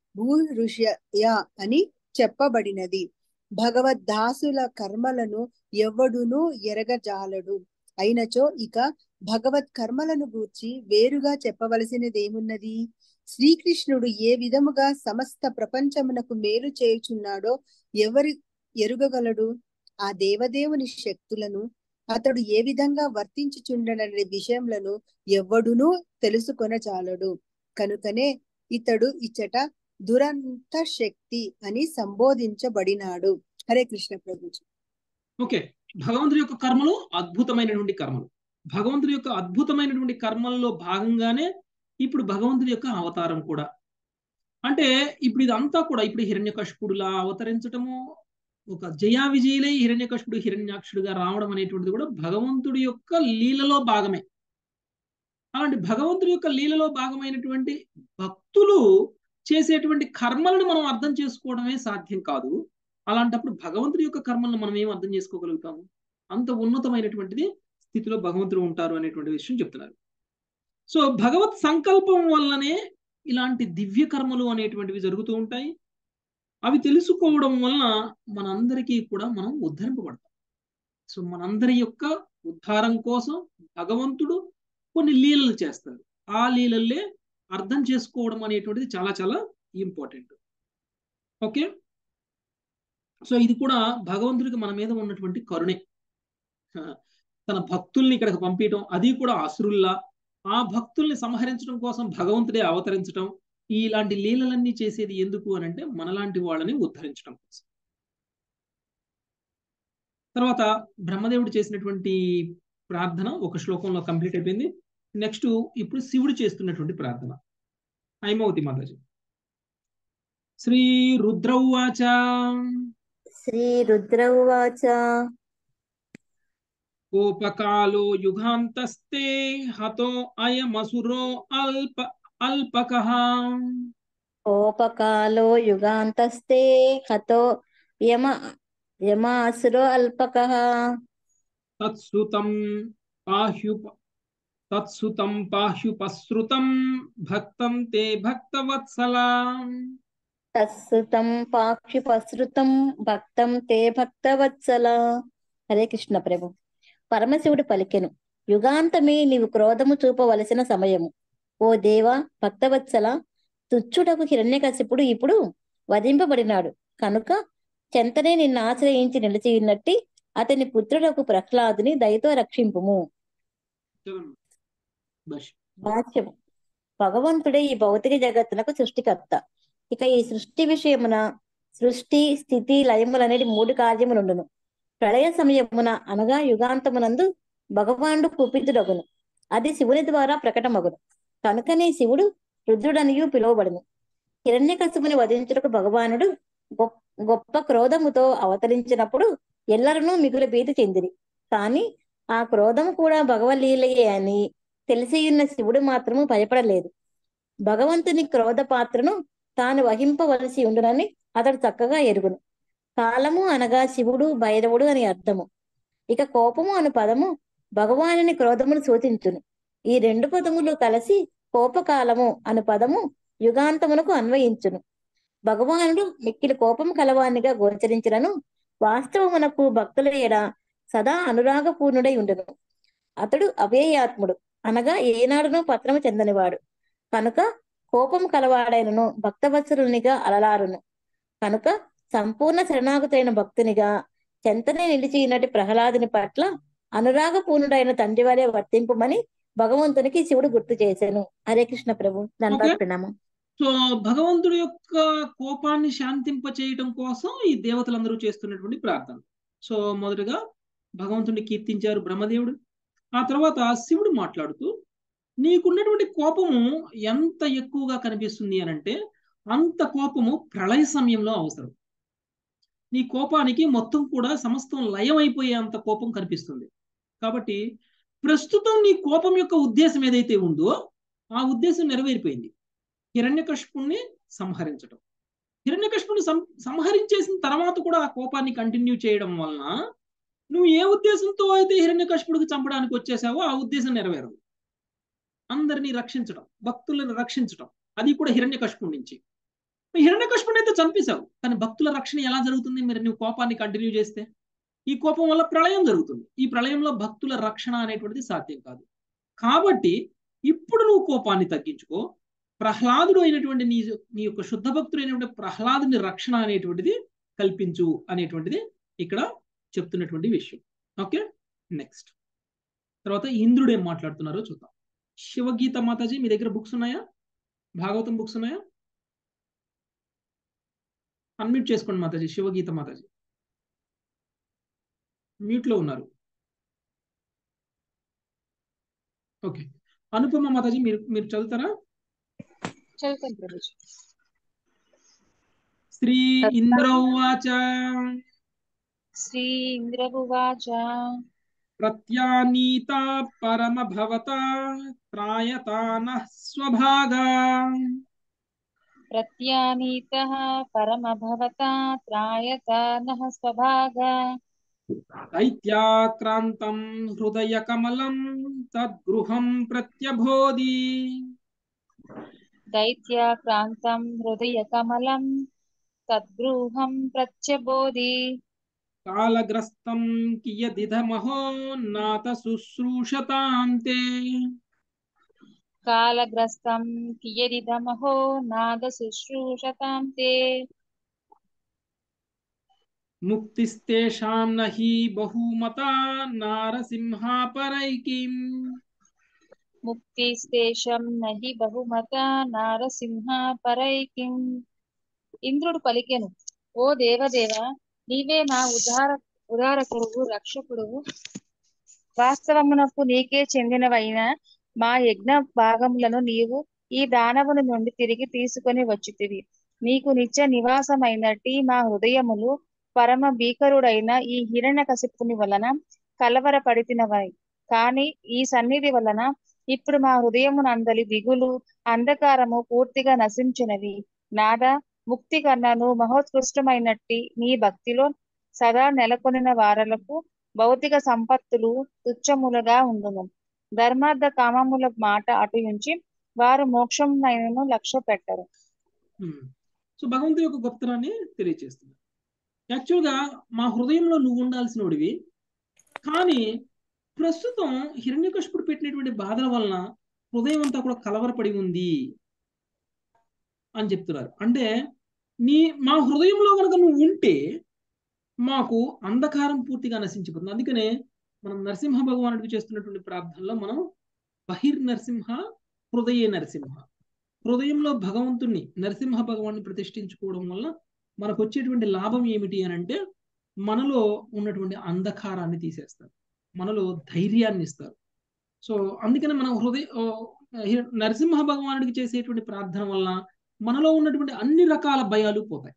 భూఋషయ అని చెప్పబడినది భగవద్దాసుల కర్మలను ఎవ్వడునూ ఎరగజాలడు అయినచో ఇక భగవత్ కర్మలను గూర్చి వేరుగా చెప్పవలసినదేమున్నది శ్రీకృష్ణుడు ఏ విధముగా సమస్త ప్రపంచమునకు మేలు చేయుచున్నాడో ఎవరి ఎరుగగలడు ఆ దేవదేవుని శక్తులను అతడు ఏ విధంగా వర్తించుచుండననే విషయములను ఎవ్వడునూ తెలుసుకొనజాలడు కనుకనే ఇతడు ఇచ్చట దురంత శక్తి అని సంబోధించబడినాడు హరే కృష్ణ ప్రభుజీ ఓకే భగవంతుడి యొక్క కర్మలు అద్భుతమైనటువంటి కర్మలు భగవంతుడి యొక్క అద్భుతమైనటువంటి కర్మల్లో భాగంగానే ఇప్పుడు భగవంతుడి యొక్క అవతారం కూడా అంటే ఇప్పుడు ఇదంతా కూడా ఇప్పుడు హిరణ్యకశిపుడులా అవతరించటము ఒక జయా విజయులై హిరణ్యకశిపుడు హిరణ్యాక్షుడుగా రావడం అనేటువంటిది కూడా భగవంతుడి యొక్క లీలలో భాగమే అలాంటి భగవంతుడి యొక్క లీలలో భాగమైనటువంటి భక్తులు చేసేటువంటి కర్మలను మనం అర్థం చేసుకోవడమే సాధ్యం కాదు అలాంటప్పుడు భగవంతుడి యొక్క కర్మలను మనం ఏం అర్థం చేసుకోగలుగుతాము అంత ఉన్నతమైనటువంటిది స్థితిలో భగవంతుడు ఉంటారు అనేటువంటి విషయం చెప్తున్నారు సో భగవత్ సంకల్పం వల్లనే ఇలాంటి దివ్య కర్మలు అనేటువంటివి జరుగుతూ ఉంటాయి అవి తెలుసుకోవడం వలన మనందరికీ కూడా మనం ఉద్ధరింపబడతాం సో మనందరి యొక్క ఉద్ధారం కోసం భగవంతుడు కొన్ని లీలలు చేస్తారు ఆ లీలల్లే అర్థం చేసుకోవడం అనేటువంటిది చాలా చాలా ఇంపార్టెంట్ ఓకే సో ఇది కూడా భగవంతుడికి మన మీద ఉన్నటువంటి కరుణే తన భక్తుల్ని ఇక్కడికి పంపించడం అది కూడా అసురుల్లా ఆ భక్తుల్ని సంహరించడం కోసం భగవంతుడే అవతరించడం ఇలాంటి లీలలన్నీ చేసేది ఎందుకు అని అంటే మనలాంటి వాళ్ళని ఉద్ధరించడం కోసం తర్వాత బ్రహ్మదేవుడు చేసినటువంటి ప్రార్థన ఒక శ్లోకంలో కంప్లీట్ అయిపోయింది నెక్స్ట్ ఇప్పుడు శివుడు చేస్తున్నటువంటి ప్రార్థన ఐమవతి మాతాజీ శ్రీ రుద్రౌవాచ శ్రీరుద్ర ఉవాచ కోపకాలో యుగాంతస్తే హతో అయమసురో అల్ప అల్పకః కోపకాలో యుగాంతస్తే హతో యమ యమాసురో అల్పకః తత్సుతం పాహ్యు తత్సుతం పాహ్యుపసృతం భక్తం తే భక్తవత్సలా తత్సుతం పాక్షిపసృతం భక్తం తే భక్తవత్సల హరే కృష్ణ ప్రభు పరమశివుడు పలికెను యుగాంతమే నీవు క్రోధము చూపవలసిన సమయము ఓ దేవా భక్తవత్సల తుచ్చుటకు హిరణ్యకశిపుడు ఇప్పుడు వధింపబడినాడు కనుక చెంతనే నిన్ను ఆశ్రయించి నిలిచి ఉన్నట్టి అతని పుత్రుడకు ప్రహ్లాదుని దయతో రక్షింపుము బష్ భాష్యము భగవంతుడే ఈ భౌతిక జగత్తునకు సృష్టికర్త ఇక ఈ సృష్టి విషయమున సృష్టి స్థితి లయములు అనేటి మూడు కార్యములుండును ప్రళయ సమయమున అనగా యుగాంతమునందు భగవానుడు కుపితుడగును అది శివుని ద్వారా ప్రకటమగును కనుకనే శివుడు రుద్రుడనియు పిలువబడును హిరణ్యకశిపుని వధించుటకు భగవానుడు గొప్ప గొప్ప క్రోధముతో అవతరించినప్పుడు ఎల్లరనూ మిగులు భీతి చెందిరి కాని ఆ క్రోధము కూడా భగవలీలయే అని తెలిసియున్న శివుడు మాత్రము భయపడలేదు భగవంతుని క్రోధ పాత్రను తాను వహింపవలసి ఉండునని అతడు చక్కగా ఎరుగును కాలము అనగా శివుడు భైరవుడు అని అర్థము ఇక కోపము అను పదము భగవానుని క్రోధమును సూచించును ఈ రెండు పదములు కలిసి కోపకాలము అను పదము యుగాంతమునకు అన్వయించును భగవానుడు మిక్కిలి కోపం కలవానిగా గోచరించినను వాస్తవమునకు భక్తుల ఎడ సదా అనురాగపూర్ణుడై ఉండును అతడు అవ్యయాత్ముడు అనగా ఏనాడునూ పత్రము చెందనివాడు కనుక కోపం కలవాడైనను భక్తవత్సరునిగా అలలారును కనుక సంపూర్ణ శరణాగతైన భక్తునిగా చెంతనే నిలిచినటి ప్రహ్లాదుని పట్ల అనురాగపూర్ణుడైన తండ్రి వలె వర్తింపుమని భగవంతునికి శివుడు గుర్తు చేశాను హరే కృష్ణ ప్రభు దంతా Okay. ప్రణామం సో భగవంతుడి యొక్క కోపాన్ని శాంతింప చేయటం కోసం ఈ దేవతలందరూ చేస్తున్నటువంటి ప్రార్థన సో మొదటగా భగవంతుడిని కీర్తించారు బ్రహ్మదేవుడు ఆ తర్వాత శివుడు మాట్లాడుతూ నీకున్నటువంటి కోపము ఎంత ఎక్కువగా కనిపిస్తుంది అని అంటే అంత కోపము ప్రళయ సమయంలో అవసరం నీ కోపానికి మొత్తం కూడా సమస్తం లయం అయిపోయే అంత కోపం కనిపిస్తుంది కాబట్టి ప్రస్తుతం నీ కోపం యొక్క ఉద్దేశం ఏదైతే ఉందో ఆ ఉద్దేశం నెరవేరిపోయింది హిరణ్యకశిపుణ్ణి సంహరించటం హిరణ్యకశిపుణ్ణి సం సంహరించేసిన తర్వాత కూడా ఆ కోపాన్ని కంటిన్యూ చేయడం వలన నువ్వు ఏ ఉద్దేశంతో అయితే హిరణ్యకశిపుడికి చంపడానికి వచ్చేసావో ఆ ఉద్దేశం నెరవేరదు అందరినీ రక్షించడం భక్తులను రక్షించడం అది కూడా హిరణ్యకశిపుడి నుంచి హిరణ్యకశిపుడిని అయితే చంపేశావు కానీ భక్తుల రక్షణ ఎలా జరుగుతుంది మరి నువ్వు కోపాన్ని కంటిన్యూ చేస్తే ఈ కోపం వల్ల ప్రళయం జరుగుతుంది ఈ ప్రళయంలో భక్తుల రక్షణ అనేటువంటిది సాధ్యం కాదు కాబట్టి ఇప్పుడు నువ్వు కోపాన్ని తగ్గించుకో ప్రహ్లాదుడు అయినటువంటి నీ నీ యొక్క శుద్ధ భక్తుడు అయినటువంటి ప్రహ్లాదుని రక్షణ అనేటువంటిది కల్పించు అనేటువంటిది ఇక్కడ చెప్తున్నటువంటి విషయం ఓకే నెక్స్ట్ తర్వాత ఇంద్రుడు ఏం మాట్లాడుతున్నారో చూద్దాం శివగీత మాతాజీ మీ దగ్గర బుక్స్ ఉన్నాయా భాగవతం బుక్స్ ఉన్నాయా అన్మ్యూట్ చేసుకోండి మాతాజీ శివగీత మాతాజీ మ్యూట్ లో ఉన్నారు ఓకే అనుపమ మాతాజీ మీరు మీరు చదువుతారా చదువుతాను ప్రభుజీ శ్రీ ఇంద్రౌవాచ శ్రీ ఇంద్రభువాచ ప్రత్యానీత పరమ భవత త్రాయతాన స్వభాగా ప్రత్యానీతః పరమభవతా త్రాయత నః స్వభాగా దైత్యాక్రాంతం హృదయ కమలం తద్గృహం ప్రత్యబోధి దైత్యాక్రాంతం హృదయకమలం తద్గృహం ప్రత్యబోధి కాలగ్రస్తం కియదిధమహో నాత శుశ్రూషతాంతే కాలగ్రస్తం కియదిదమహో నాద శుశ్రూషతాం తే ముక్తిస్తేషాం నహి బహుమతా నారసింహాపరైకిం ముక్తిస్తేషం నహి బహుమత నారసింహ పరైకిం ఇంద్రుడు పలికెను ఓ దేవదేవ నీవే మా ఉదార ఉదారకుడువు రక్షకుడువు వాస్తవమునకు నీకే చెందినవైన మా యజ్ఞ భాగములను నీవు ఈ దానవుని నుండి తిరిగి తీసుకొని వచ్చితివి నీకు నిత్య నివాసమైనట్టి మా హృదయములు పరమ భీకరుడైన ఈ హిరణ్యకశిపుని వలన కలవరపడితినవై కాని ఈ సన్నిధి వలన ఇప్పుడు మా హృదయమునందలి దిగులు అంధకారము పూర్తిగా నశించినవి నాద ముక్తి కన్నను మహోత్కృష్టమైనట్టి నీ భక్తిలో సదా నెలకొనిన వారలకు భౌతిక సంపత్తులు తుచ్చములుగా ఉండును ధర్మార్థ కామముల మాట అటుయుంచి వారు మోక్షంనైనను లక్ష్య పెట్టరు సో భగవంతుడి యొక్క గొప్పతనాన్ని తెలియజేస్తుంది యాక్చువల్గా మా హృదయంలో నువ్వు ఉండాల్సినోడివి కానీ ప్రస్తుతం హిరణ్యకశిపుడు పెట్టినటువంటి బాధల వలన హృదయం అంతా కూడా కలవరపడి ఉంది అని చెప్తున్నారు అంటే నీ మా హృదయంలో కనుక నువ్వు ఉంటే మాకు అంధకారం పూర్తిగా నశించిపోతుంది అందుకనే మనం నరసింహ భగవానుడికి చేస్తున్నటువంటి ప్రార్థనలో మనం బహిర్ నరసింహ హృదయే నరసింహ హృదయంలో భగవంతుణ్ణి నరసింహ భగవాన్ని ప్రతిష్ఠించుకోవడం వల్ల మనకు వచ్చేటువంటి లాభం ఏమిటి అని అంటే మనలో ఉన్నటువంటి అంధకారాన్ని తీసేస్తారు మనలో ధైర్యాన్ని ఇస్తారు సో అందుకని మన హృదయ ఓ, హి- నరసింహ భగవానుడికి చేసేటువంటి ప్రార్థన వలన మనలో ఉన్నటువంటి అన్ని రకాల భయాలు పోతాయి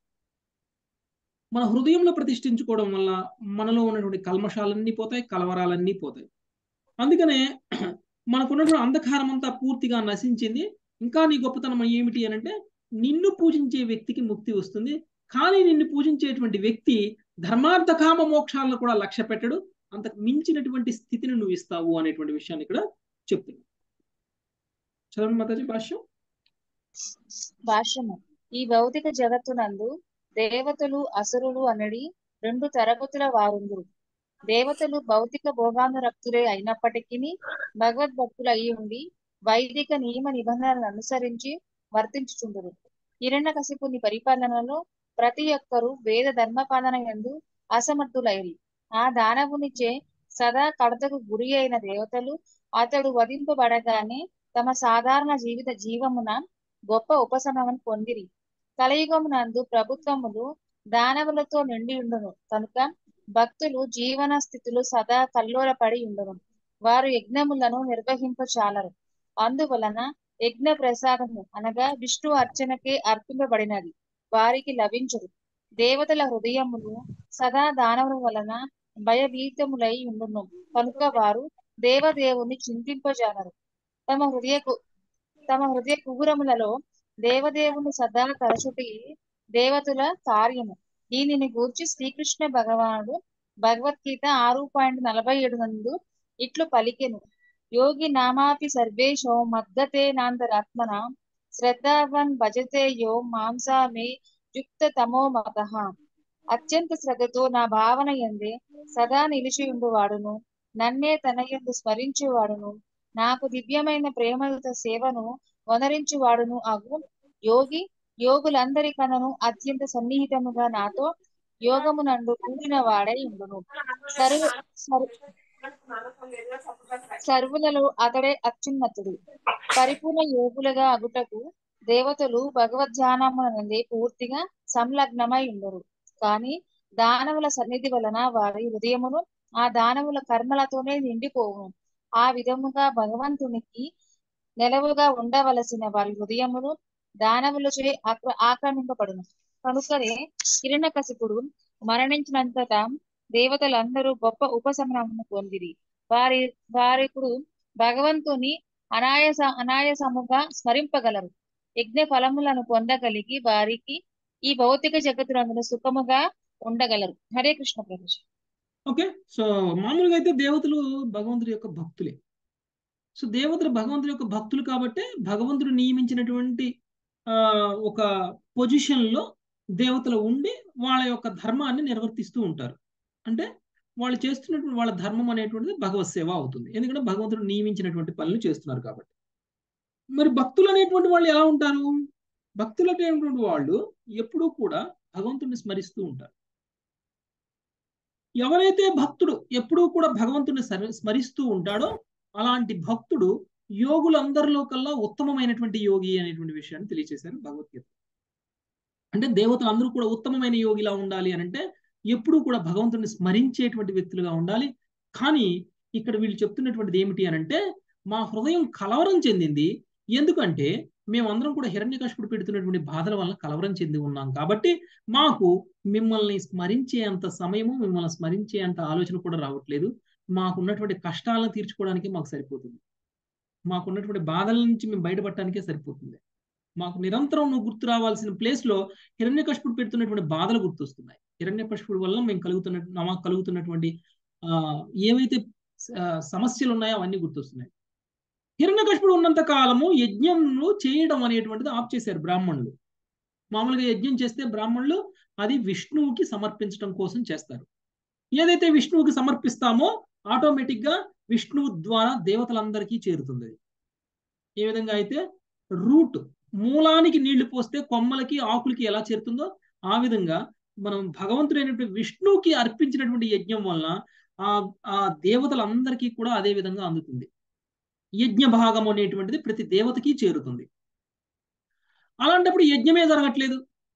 మన హృదయంలో ప్రతిష్ఠించుకోవడం వల్ల మనలో ఉన్నటువంటి కల్మషాలన్నీ పోతాయి కలవరాలన్నీ పోతాయి అందుకనే మనకున్నటువంటి అంధకారం అంతా పూర్తిగా నశించింది ఇంకా నీ గొప్పతనం ఏమిటి అని అంటే నిన్ను పూజించే వ్యక్తికి ముక్తి వస్తుంది కానీ నిన్ను పూజించేటువంటి వ్యక్తి ధర్మార్థ కామ మోక్షాలను కూడా లక్ష్య పెట్టడు అంతకు మించినటువంటి స్థితిని నువ్వు ఇస్తావు అనేటువంటి విషయాన్ని ఇక్కడ చెప్తున్నా చదవండి మాతాజీ భాష్యం భాష్యము ఈ భౌతిక జగత్తునందు దేవతలు అసురులు అనడి రెండు తరగతుల వారుందురు దేవతలు భౌతిక భోగానురక్తులే అయినప్పటికీ భగవద్భక్తులు అయి ఉండి వైదిక నియమ నిబంధనలను అనుసరించి వర్తించుచుండురు హిరణ్యకశిపుని పరిపాలనలో ప్రతి ఒక్కరూ వేద ధర్మపాలన యందు అసమర్థులైరి ఆ దానవునిచే సదా కడతకు గురి అయిన దేవతలు అతడు వధింపబడగానే తమ సాధారణ జీవిత జీవమున గొప్ప ఉపశమనం పొందిరి కలియుగమునందు ప్రభుత్వములు దానవులతో నిండి ఉండును కనుక భక్తులు జీవన స్థితులు సదా కల్లోలపడి ఉండును వారు యజ్ఞములను నిర్వహింపచాలరు అందువలన యజ్ఞ ప్రసాదము అనగా విష్ణు అర్చనకే అర్పింపబడినది వారికి లభించదు దేవతల హృదయములు సదా దానవుల వలన భయభీతములై ఉండును కనుక వారు దేవదేవుని చింతింపజాలరు తమ హృదయ తమ హృదయ కుగురములలో దేవదేవుని సదా తరచుటి దేవతల కార్యము దీనిని గూర్చి శ్రీకృష్ణ భగవానుడు భగవద్గీత ఆరు పాయింట్ నలభై ఏడు నందు ఇట్లు పలికెను యోగి నామాపి సర్వేశో మద్దతే నాంతరాత్మన శ్రద్ధావన్ భజతే యో మాంసా మే యుక్త తమో మత అత్యంత శ్రద్ధతో నా భావన ఎందే సదా నిలిచి ఉండువాడును నన్నే తన యందు స్మరించువాడును నాకు దివ్యమైన ప్రేమలతో సేవను వనరించువాడును అగు యోగి యోగులందరికనను అత్యంత సన్నిహితముగా నాతో యోగమునందు కూడిన వాడై ఉండును సర్వ సర్వ సర్వులలో అతడే అత్యున్నతుడు పరిపూర్ణ యోగులుగా అగుటకు దేవతలు భగవద్ధ్యానమునందే పూర్తిగా సంలగ్నమై ఉండరు కానీ దానవుల సన్నిధి వలన వారి హృదయమును ఆ దానవుల కర్మలతోనే నిండిపోవును ఆ విధముగా భగవంతునికి నెలవుగా ఉండవలసిన వారి హృదయములు దానవులచే ఆక్ర ఆక్రమింపబడును కనుకనే హిరణ్యకశిపుడు మరణించినంతట దేవతలందరూ గొప్ప ఉపశమనమును పొందిరి వారి వారిప్పుడు భగవంతుని అనాయాస అనాయాసముగా స్మరింపగలరు యజ్ఞ ఫలములను పొందగలిగి వారికి ఈ భౌతిక జగత్తునందున సుఖముగా ఉండగలరు హరే కృష్ణ ప్రభు ఓకే సో మామూలుగా అయితే దేవతలు భగవంతుడి యొక్క భక్తులే సో దేవతలు భగవంతుడి యొక్క భక్తులు కాబట్టి భగవంతుడు నియమించినటువంటి ఆ, ఒక పొజిషన్లో దేవతలు ఉండి వాళ్ళ యొక్క ధర్మాన్ని నిర్వర్తిస్తూ ఉంటారు అంటే వాళ్ళు చేస్తున్నటువంటి వాళ్ళ ధర్మం అనేటువంటిది భగవత్ సేవ అవుతుంది ఎందుకంటే భగవంతుడు నియమించినటువంటి పనులు చేస్తున్నారు కాబట్టి మరి భక్తులు అనేటువంటి వాళ్ళు ఎలా ఉంటారు భక్తులు అనేటువంటి వాళ్ళు ఎప్పుడూ కూడా భగవంతుడిని స్మరిస్తూ ఉంటారు ఎవరైతే భక్తుడు ఎప్పుడూ కూడా భగవంతుని సరి- స్మరిస్తూ ఉంటాడో అలాంటి భక్తుడు యోగులందరిలో కల్లా ఉత్తమమైనటువంటి యోగి అనేటువంటి విషయాన్ని తెలియజేశారు భగవద్గీత అంటే దేవతలు అందరూ కూడా ఉత్తమమైన యోగిలా ఉండాలి అని అంటే ఎప్పుడూ కూడా భగవంతుని స్మరించేటువంటి వ్యక్తులుగా ఉండాలి కానీ ఇక్కడ వీళ్ళు చెప్తున్నటువంటిది ఏమిటి అని అంటే మా హృదయం కలవరం చెందింది ఎందుకంటే మేమందరం కూడా హిరణ్యకశిపుడు పెడుతున్నటువంటి బాధల వల్ల కలవరం చెంది ఉన్నాం కాబట్టి మాకు మిమ్మల్ని స్మరించే అంత సమయము మిమ్మల్ని స్మరించే అంత ఆలోచన కూడా రావట్లేదు మాకున్నటువంటి కష్టాలను తీర్చుకోవడానికి మాకు సరిపోతుంది మాకున్నటువంటి బాధల నుంచి మేము బయటపడటానికే సరిపోతుంది మాకు నిరంతరం నువ్వు గుర్తు రావాల్సిన ప్లేస్ లో హిరణ్యకశిపుడు పెడుతున్నటువంటి బాధలు గుర్తొస్తున్నాయి హిరణ్యకశిపుడు వల్ల మేము కలుగుతున్న మాకు కలుగుతున్నటువంటి ఆ ఏవైతే ఆ, సమస్యలు ఉన్నాయో అవన్నీ గుర్తొస్తున్నాయి హిరణ్యకశిపుడు ఉన్నంత కాలము యజ్ఞంలో చేయడం అనేటువంటిది ఆఫ్ చేశారు బ్రాహ్మణులు మామూలుగా యజ్ఞం చేస్తే బ్రాహ్మణులు అది విష్ణువుకి సమర్పించడం కోసం చేస్తారు ఏదైతే విష్ణువుకి సమర్పిస్తామో ఆటోమేటిక్ గా విష్ణువు ద్వారా దేవతలందరికీ చేరుతుంది అది. ఏ విధంగా అయితే రూట్ మూలానికి నీళ్లు పోస్తే కొమ్మలకి ఆకులకి ఎలా చేరుతుందో ఆ విధంగా మనం భగవంతుడైనటువంటి విష్ణువుకి అర్పించినటువంటి యజ్ఞం వలన ఆ ఆ దేవతలందరికీ కూడా అదే విధంగా అందుతుంది యజ్ఞ భాగం అనేటువంటిది ప్రతి దేవతకి చేరుతుంది అలాంటప్పుడు యజ్ఞమే జరగట్లేదు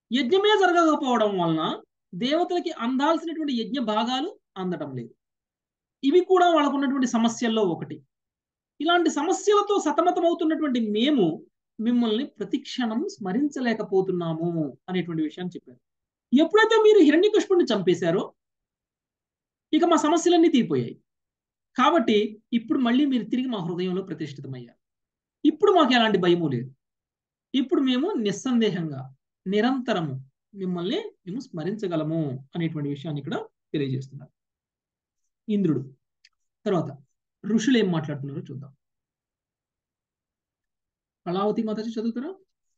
యజ్ఞమే జరగకపోవడం వలన దేవతలకి అందాల్సినటువంటి యజ్ఞ భాగాలు అందటం లేదు ఇవి కూడా వాళ్ళకు ఉన్నటువంటి సమస్యల్లో ఒకటి ఇలాంటి సమస్యలతో సతమతమవుతున్నటువంటి మేము మిమ్మల్ని ప్రతిక్షణం స్మరించలేకపోతున్నాము అనేటువంటి విషయాన్ని చెప్పారు ఎప్పుడైతే మీరు హిరణ్యకృష్ణుడిని చంపేశారో ఇక మా సమస్యలన్నీ తీరిపోయాయి కాబట్టి ఇప్పుడు మళ్ళీ మీరు తిరిగి మా హృదయంలో ప్రతిష్ఠితమయ్యారు ఇప్పుడు మాకు ఎలాంటి భయము లేదు ఇప్పుడు మేము నిస్సందేహంగా నిరంతరము మిమ్మల్ని మేము స్మరించగలము అనేటువంటి విషయాన్ని ఇక్కడ తెలియజేస్తున్నారు ఇంద్రుడు తర్వాత ఋషులు ఏం మాట్లాడుతున్నారో చూద్దాం కళావతి మాతాజీ చదువుతారా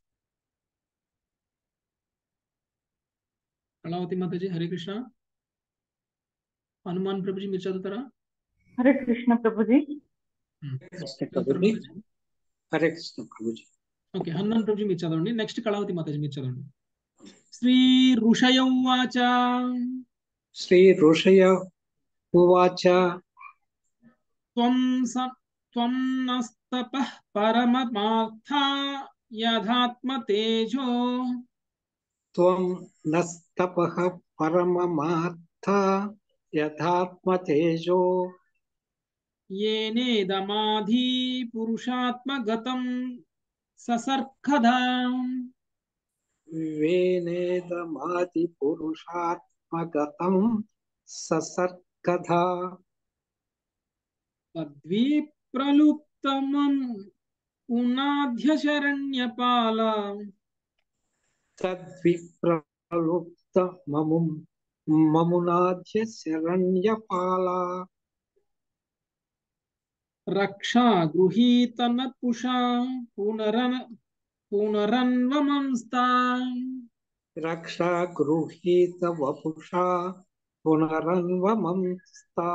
కళావతి మాతాజీ హరే కృష్ణ హనుమాన్ ప్రభుజీ మీరు చదువుతారా హరే కృష్ణ ప్రభుజీ చదువుతారా మాతాజీ? హరే కృష్ణ ప్రభుజీ ఓకే హనుమాన్ ప్రభుజీ మీరు చదవండి నెక్స్ట్ కళావతి మాతాజీ మీరు చదవండి శ్రీ ఋషయ ఉవాచ శ్రీ ఋషయ ఉవాచ త్వం స త్వం నస్తపః పరమమార్థా యథాత్మ తేజో త్వం నస్తపః పరమమార్థ యథాత్మ తేజో येनेदमाधी पुरुषात्मगतं ससर्खधा వేనేదమాది పురుషాత్మగతం ససర్గధా तद्विप्रलुप्तमं पुनाध्यशरण्यपाल తద్విప్రలుప్త మము మమునాధ్య శరణ్యపాల रक्षा गृहीतनपुषा पुनरन पुनरन्वमंस्ता రక్షా గృహీత వపుషా పునరన్వమంస్తా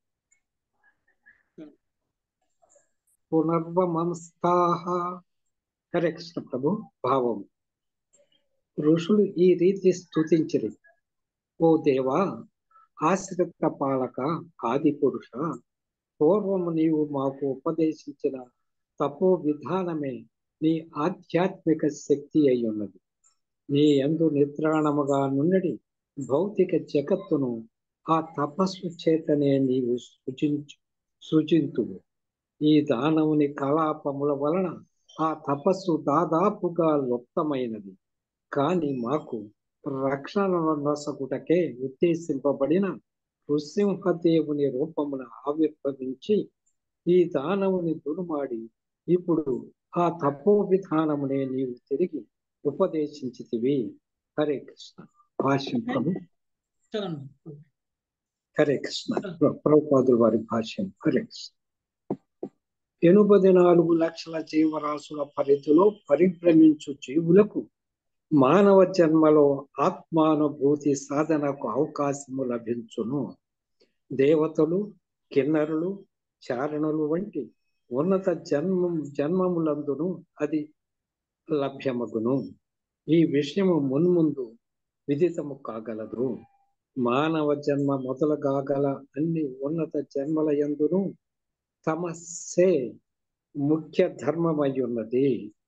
పునర్వమంస్తాహ హరే కృష్ణ ప్రభు భావం ఋషులు ఈ రీతి స్తుతించిరి ఓ దేవా ఆశ్రిత పాలక ఆది పురుష పూర్వము నీవు మాకు ఉపదేశించిన తపో విధానమే నీ ఆధ్యాత్మిక శక్తి అయి ఉన్నది నీ ఎందు నిద్రాణముగా నున్నడి భౌతిక జగత్తును ఆ తపస్సు చేతనే నీవు సూచించు సూచింతువు ఈ దానవుని కలాపముల వలన ఆ తపస్సు దాదాపుగా లుప్తమైనది కాని మాకు రక్షణను నొసగుటకే ఉద్దేశింపబడిన నృసింహదేవుని రూపమున ఆవిర్భవించి ఈ దానవుని దురుమాడి ఇప్పుడు ఆ తపో విధానమునే నీవు తిరిగి ఉపదేశించితివి హరే కృష్ణ భాష్యం ప్రభు చదవండి హరే కృష్ణ ప్రభుపాదుల వారి భాష్యం హరే కృష్ణ ఎనభై నాలుగు లక్షల జీవరాశుల పరిధిలో పరిభ్రమించు జీవులకు మానవ జన్మలో ఆత్మానుభూతి సాధనకు అవకాశము లభించును దేవతలు కిన్నరులు చారణులు వంటి ఉన్నత జన్మం జన్మములందును అది లభ్యమగును ఈ విషయము మున్ముందు విదితము కాగలదు మానవ జన్మ మొదలుగాగల అన్ని ఉన్నత జన్మల యందును తమస్సే ముఖ్య ధర్మమై ఉన్నది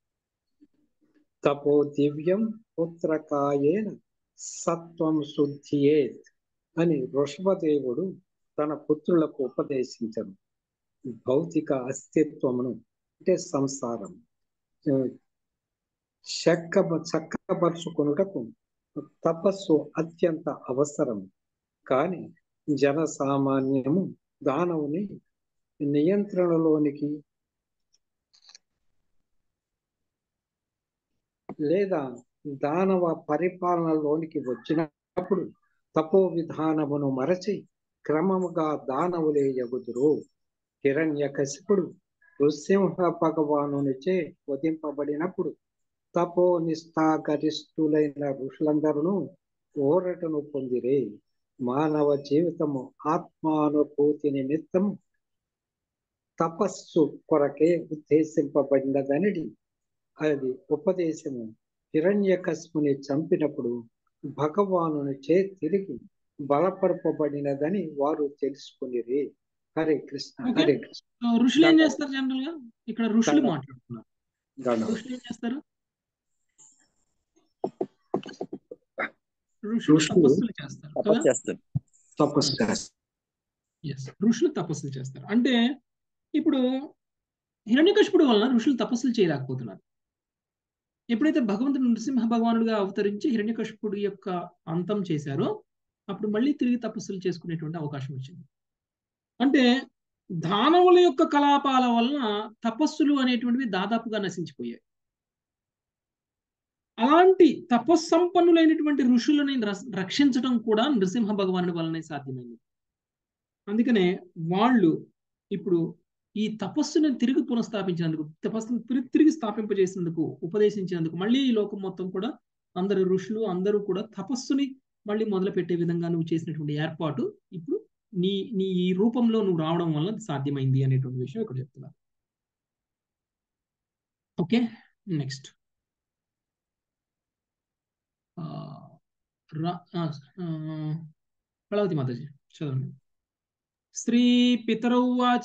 తపో దివ్యం పుత్రకాయేన సత్వం శుద్ధియేత్ అని వృషభదేవుడు తన పుత్రులకు ఉపదేశించను భౌతిక అస్తిత్వమును అంటే సంసారం చక్క చక్కపరుచుకొనుటకు తపస్సు అత్యంత అవసరం కానీ జన సామాన్యము దానవుని నియంత్రణలోనికి లేదా దానవ పరిపాలనలోనికి వచ్చినప్పుడు తపో విధానమును మరచి క్రమముగా దానవులే ఎగుదురు హిరణ్య కశిపుడు నృసింహ భగవానునిచే వధింపబడినప్పుడు తపో నిష్ఠాగరిష్ఠులైన ఋషులందరూ ఊరటను పొందిరే మానవ జీవితము ఆత్మానుభూతి నిమిత్తం తపస్సు కొరకే ఉద్దేశింపబడినదనిది అది ఉపదేశము హిరణ్యకస్ముని చంపినప్పుడు భగవానుని చే తిరిగి బలపరపబడినదని వారు తెలుసుకునిరి హరే కృష్ణ ఓకే హరే కృష్ణ సో ఋషులు ఏం చేస్తారు జనరల్ గా ఇక్కడ ఋషులు మాట్లాడుతున్నారు దండం ఋషులు ఏం చేస్తారు ఋషులు ఋషులు తపస్సులు చేస్తారు కదా తపస్సు చేస్తారు తపస్సు చేస్తారు ఎస్ ఋషులు తపస్సులు చేస్తారు అంటే ఇప్పుడు హిరణ్యకశిపుడు వలన ఋషులు తపస్సులు చేయలేకపోతున్నారు ఎప్పుడైతే భగవంతుడు నృసింహ భగవానుడిగా అవతరించి హిరణ్యకశిపుడు యొక్క అంతం చేశారో అప్పుడు మళ్ళీ తిరిగి తపస్సులు చేసుకునేటువంటి అవకాశం వచ్చింది అంటే దానవుల యొక్క కలాపాల వలన తపస్సులు అనేటువంటివి దాదాపుగా నశించిపోయాయి అలాంటి తపస్సంపన్నులైనటువంటి ఋషులని రస్- రక్షించడం కూడా నృసింహ భగవానుడి వలనే సాధ్యమైంది అందుకనే వాళ్ళు ఇప్పుడు ఈ తపస్సుని తిరిగి పునఃస్థాపించినందుకు తపస్సును తిరిగి తిరిగి స్థాపింపజేసినందుకు ఉపదేశించినందుకు మళ్ళీ ఈ లోకం మొత్తం కూడా అందరు ఋషులు అందరూ కూడా తపస్సుని మళ్ళీ మొదలు పెట్టే విధంగా నువ్వు చేసినటువంటి ఏర్పాటు ఇప్పుడు నీ నీ ఈ రూపంలో నువ్వు రావడం వల్ల సాధ్యమైంది అనేటువంటి విషయం ఇక్కడ చెప్తున్నారు ఓకే నెక్స్ట్ కళావతి మాతాజీ చదవండి స్త్రీ పితరౌ వాచ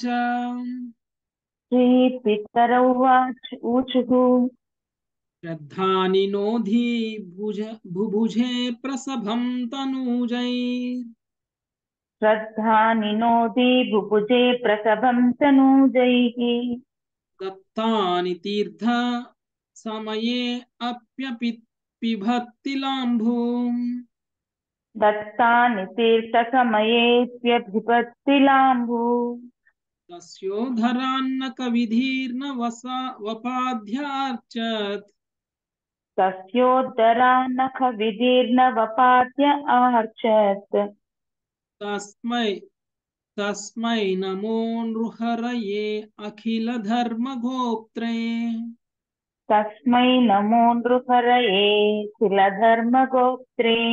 श्रीपितरौ वाच ऊचुः శ్రద్ధాని నోధి భుజ భుభుజే ప్రసభం తనూజై श्रद्धा निनोति भुभुजे प्रसभं तनूजैः దత్తాని తీర్థ సమయే అప్యపి పిభత్తిలాంభూం दत्तानि तीर्थसमयेऽप्यभिपत्तिलाम्भू తస్యోధరాన్న కవిధీర్న వసా వపాధ్యార్చత్ तस्योद्धरान्नखविदीर्णवपाद्य आर्चत् తస్మై తస్మై నమో నృహరయే అఖిల ధర్మగోప్త్రే तस्मै नमो नृहरये కులధర్మగోత్రే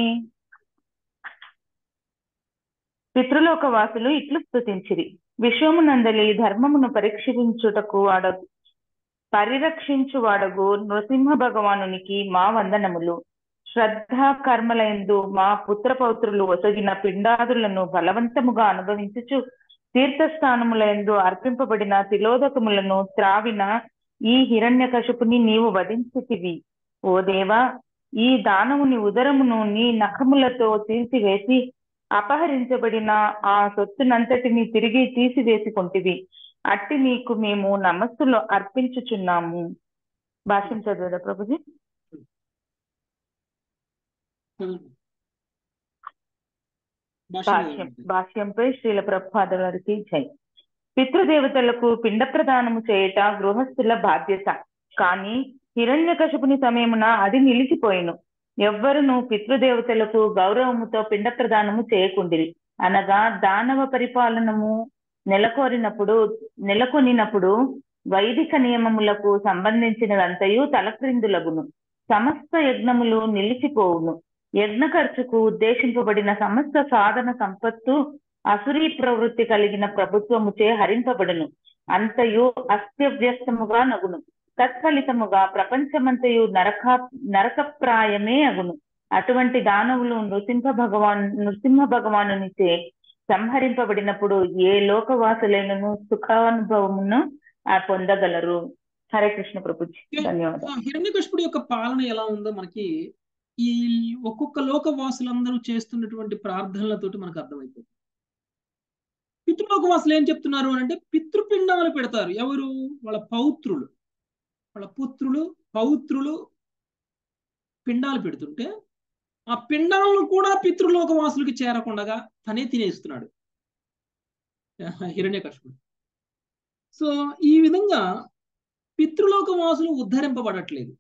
పితృలోకవాసులు ఇట్లు స్తుతించిరి విశ్వమునందలి ధర్మమును పరీక్షించుటకు వాడ పరిరక్షించువాడగు నృసింహ భగవానునికి మా వందనములు శ్రద్ధా కర్మలందు మా పుత్రపౌత్రులు ఒసగిన పిండాదులను బలవంతముగా అనుభవించుచు తీర్థస్థానములందు అర్పింపబడిన తిలోదకములను త్రావిన ఈ హిరణ్యకశపుని నీవు వధించితివి ఓ దేవా ఈ దానవుని ఉదరమును నీ నఖములతో తీసివేసి అపహరించబడిన ఆ సొత్తునంతటిని తిరిగి తీసివేసుకొంటివి అట్టి నీకు మేము నమస్సులు అర్పించుచున్నాము భాష్యం చదువుదా ప్రభుజీ భాష్యం భాష్యంపై శ్రీల ప్రభుపాద వారికి జై పితృదేవతలకు పిండ ప్రదానము చేయుట గృహస్థుల బాధ్యత కానీ హిరణ్యకశపుని సమయమున అది నిలిచిపోయిను ఎవ్వరును పితృదేవతలకు గౌరవముతో పిండ ప్రదానము చేయకుండిరి అనగా దానవ పరిపాలనము నెలకొరినప్పుడు నెలకొనినప్పుడు వైదిక నియమములకు సంబంధించినదంతయు తలక్రిందులగును సమస్త యజ్ఞములు నిలిచిపోవును యజ్ఞ ఖర్చుకు ఉద్దేశింపబడిన సమస్త సాధన సంపత్తు అసురీ ప్రవృత్తి కలిగిన ప్రభుత్వముచే హరింపబడును అంతయు అస్తవ్యస్తముగా నగును తత్ఫలితముగా ప్రపంచమంతయు నరక నరకప్రాయమే అగును అటువంటి దానవులు నృసింహ భగవాన్ నృసింహ భగవానునిచే సంహరింపబడినప్పుడు ఏ లోకవాసులైనను సుఖానుభవమును ఆ పొందగలరు హరే కృష్ణ ప్రభుజీ ధన్యవాదాలు హిరణ్యకశిపుడి యొక్క పాలన ఎలా ఉందో మనకి ఈ ఒక్కొక్క లోకవాసులందరూ చేస్తున్నటువంటి ప్రార్థనలతోటి మనకు అర్థమైపోతుంది పితృలోకవాసులు ఏం చెప్తున్నారు అని అంటే పితృపిండాలు పెడతారు ఎవరు వాళ్ళ పౌత్రులు వాళ్ళ పుత్రులు పౌత్రులు పిండాలు పెడుతుంటే ఆ పిండాలను కూడా పితృలోకవాసులకి చేరకుండగా తనే తినేస్తున్నాడు హిరణ్యకశిపుడు సో ఈ విధంగా పితృలోకవాసులు ఉద్ధరింపబడట్లేదు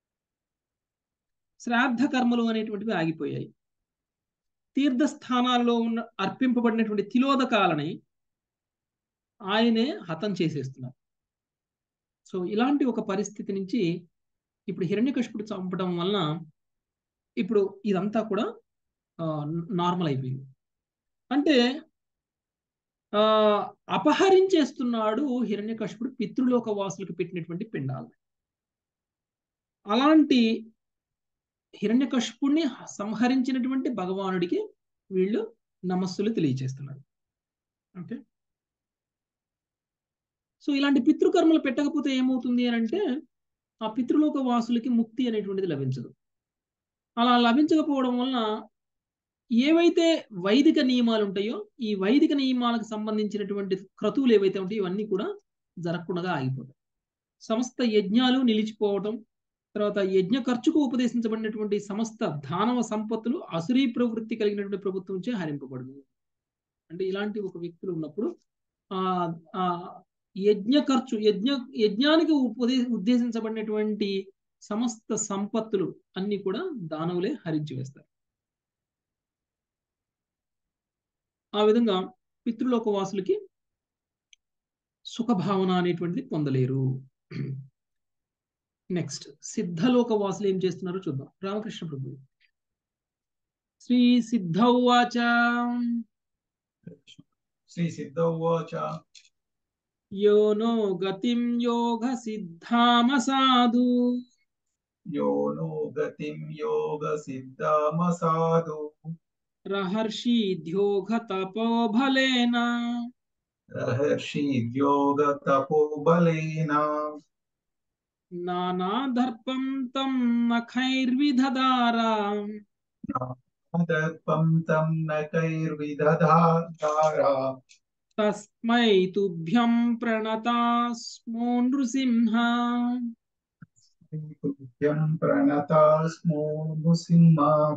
శ్రాద్ధ కర్మలు అనేటువంటివి ఆగిపోయాయి తీర్థస్థానాల్లో ఉన్న అర్పింపబడినటువంటి తిలోదకాలని ఆయనే హతం చేసేస్తున్నారు సో ఇలాంటి ఒక పరిస్థితి నుంచి ఇప్పుడు హిరణ్యకశిపుడు చంపడం వలన ఇప్పుడు ఇదంతా కూడా నార్మల్ అయిపోయింది అంటే ఆ అపహరించేస్తున్నాడు హిరణ్యకశిపుడు పితృలోక వాసులకు పెట్టినటువంటి పిండాలు అలాంటి హిరణ్యకశిపుణ్ణి సంహరించినటువంటి భగవానుడికి వీళ్ళు నమస్సులు తెలియచేస్తున్నారు ఓకే సో ఇలాంటి పితృకర్మలు పెట్టకపోతే ఏమవుతుంది అని అంటే ఆ పితృలోక వాసులకి ముక్తి అనేటువంటిది లభించదు అలా లభించకపోవడం వలన ఏవైతే వైదిక నియమాలు ఉంటాయో ఈ వైదిక నియమాలకు సంబంధించినటువంటి క్రతువులు ఏవైతే ఉంటాయో ఇవన్నీ కూడా జరగకుండా ఆగిపోతాయి సమస్త యజ్ఞాలు నిలిచిపోవటం తర్వాత యజ్ఞ ఖర్చుకు ఉపదేశించబడినటువంటి సమస్త దానవ సంపత్తులు అసురీ ప్రవృత్తి కలిగినటువంటి ప్రభుత్వంచే హరింపబడును అంటే ఇలాంటి ఒక వ్యక్తులు ఉన్నప్పుడు ఆ ఆ యజ్ఞ ఖర్చు యజ్ఞ యజ్ఞానికి ఉపదే ఉద్దేశించబడినటువంటి సమస్త సంపత్తులు అన్ని కూడా దానవులే హరించి వేస్తారు ఆ విధంగా పితృలోక వాసులకి సుఖభావన అనేటువంటిది పొందలేరు నెక్స్ట్ సిద్ధలోక వాసులు ఏం చేస్తున్నారో చూద్దాం రామకృష్ణ ప్రభు శ్రీ సిద్ధౌవాచ శ్రీ సిద్ధ ఉవాచ యో నో గతిం యోగ సిద్ధామ సాధు యో నో గతిం యోగ సిద్ధామ సాధు రహర్షీధ్యోగ తపోబలేన రహర్షీద్యోగ తపోబలేన నానాదర్పం తం నఖైర్విధదారా దర్పం తం నకైర్విదధారా తస్మై తుభ్యం ప్రణతాస్మో నృసింహ తుభ్యం ప్రణతాస్మో నృసింహ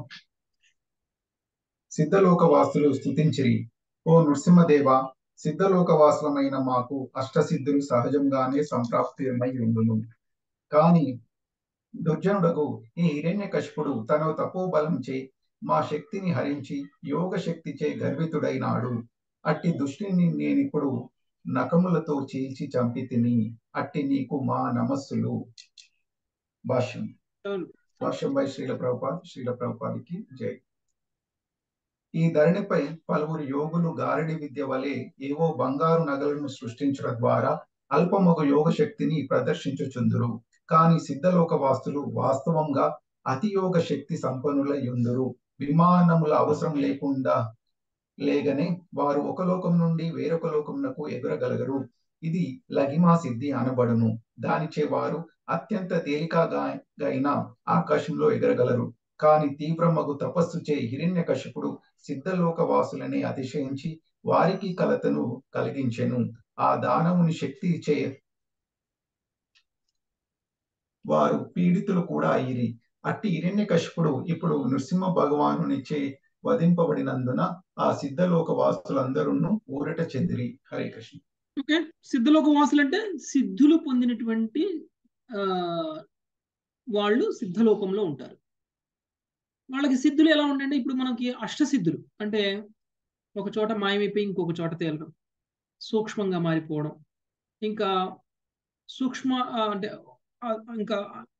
సిద్ధలోక వాసులు స్తుతించిరి ఓ నృసింహదేవ సిద్ధలోక వాసులమైన మాకు అష్టసిద్ధులు సహజంగానే సంప్రాప్తిమై ఉండును కాని దుర్జనుడకు ఈ హిరణ్యకశిపుడు తన తపోబలంచే మా శక్తిని హరించి యోగ శక్తిచే గర్వితుడైనాడు అట్టి దుష్టిని నేనిప్పుడు నకములతో చీల్చి చంపి తిని అట్టి నీకు మా నమస్సులు భాష్యం భాష్యం బై శ్రీల ప్రభుపాద్ శ్రీల ప్రభుపాదికి జై ఈ ధరణిపై పలువురు యోగులు గారడి విద్య వలె ఏవో బంగారు నగలను సృష్టించడం ద్వారా అల్పమగు యోగ శక్తిని ప్రదర్శించుచుందురు కాని సిద్ధలోక వాస్తులు వాస్తవంగా అతియోగ శక్తి సంపన్నులై ఉందురు విమానముల అవసరం లేకుండా లేగనే వారు ఒక లోకం నుండి వేరొక లోకమునకు ఎగురగలగరు ఇది లగిమా సిద్ధి అనబడును దానిచే వారు అత్యంత తేలికగా అయిన ఆకాశంలో ఎగరగలరు కాని తీవ్రమగు తపస్సు చే హిరణ్య కశిపుడు సిద్ధలోక వాసులని అతిశయించి వారికి కలతను కలిగించెను ఆ దానవుని శక్తి చే వారు పీడితులు కూడా అయ్యిరి అట్టి హిరణ్య కశిపుడు ఇప్పుడు నృసింహ భగవానునిచే వధింపబడినందున ఆ సిద్ధలోక వాసులందరూ ఊరట చెందిరి హరే కృష్ణ ఓకే సిద్ధలోక వాసులు అంటే సిద్ధులు పొందినటువంటి ఆ వాళ్ళు సిద్ధలోకంలో ఉంటారు వాళ్ళకి సిద్ధులు ఎలా ఉంటాయంటే ఇప్పుడు మనకి అష్టసిద్ధులు అంటే ఒక చోట మాయమైపోయి ఇంకొక చోట తేలడం సూక్ష్మంగా మారిపోవడం ఇంకా సూక్ష్మ అంటే ఇంకా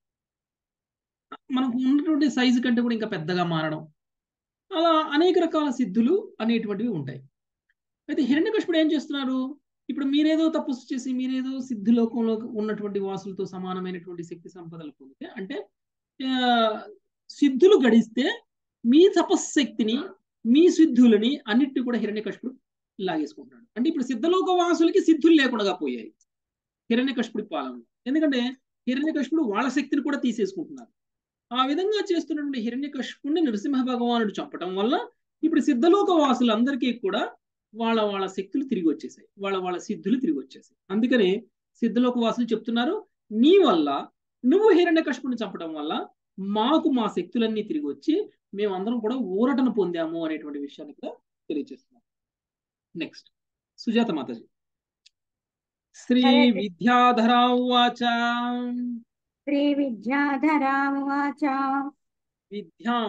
మనకు ఉన్నటువంటి సైజు కంటే కూడా ఇంకా పెద్దగా మారడం అలా అనేక రకాల సిద్ధులు అనేటువంటివి ఉంటాయి అయితే హిరణ్యకృష్ణుడు ఏం చేస్తున్నారు ఇప్పుడు మీరేదో తపస్సు చేసి మీరేదో సిద్ధిలోకంలో ఉన్నటువంటి వాసులతో సమానమైనటువంటి శక్తి సంపదలు పొందితే అంటే సిద్ధులు గడిస్తే మీ తపశ్శక్తిని మీ సిద్ధులని అన్నిటిని కూడా హిరణ్యకశిపుడు లాగేసుకుంటున్నాడు అంటే ఇప్పుడు సిద్ధలోక వాసులకి సిద్ధులు లేకుండా పోయాయి హిరణ్యకశిపుడి పాలన ఎందుకంటే హిరణ్యకశిపుడు వాళ్ళ శక్తిని కూడా తీసేసుకుంటున్నారు ఆ విధంగా చేస్తున్నటువంటి హిరణ్యకశిపుడిని నరసింహ భగవానుడు చంపటం వల్ల ఇప్పుడు సిద్ధలోక వాసులందరికీ కూడా వాళ్ళ వాళ్ళ శక్తులు తిరిగి వచ్చేసాయి వాళ్ళ వాళ్ళ సిద్ధులు తిరిగి వచ్చేసాయి అందుకనే సిద్ధలోక వాసులు చెప్తున్నారు నీ వల్ల నువ్వు హిరణ్య కష్పుని చంపడం వల్ల మాకు మా శక్తులన్నీ తిరిగి వచ్చి మేమందరం కూడా ఊరటను పొందాము అనేటువంటి విషయాన్ని కూడా తెలియజేస్తున్నాం నెక్స్ట్ సుజాత మాతాజీ శ్రీ విద్యాధరా ఉవాచ శ్రీ విద్యాధరా ఉవాచ విద్యాం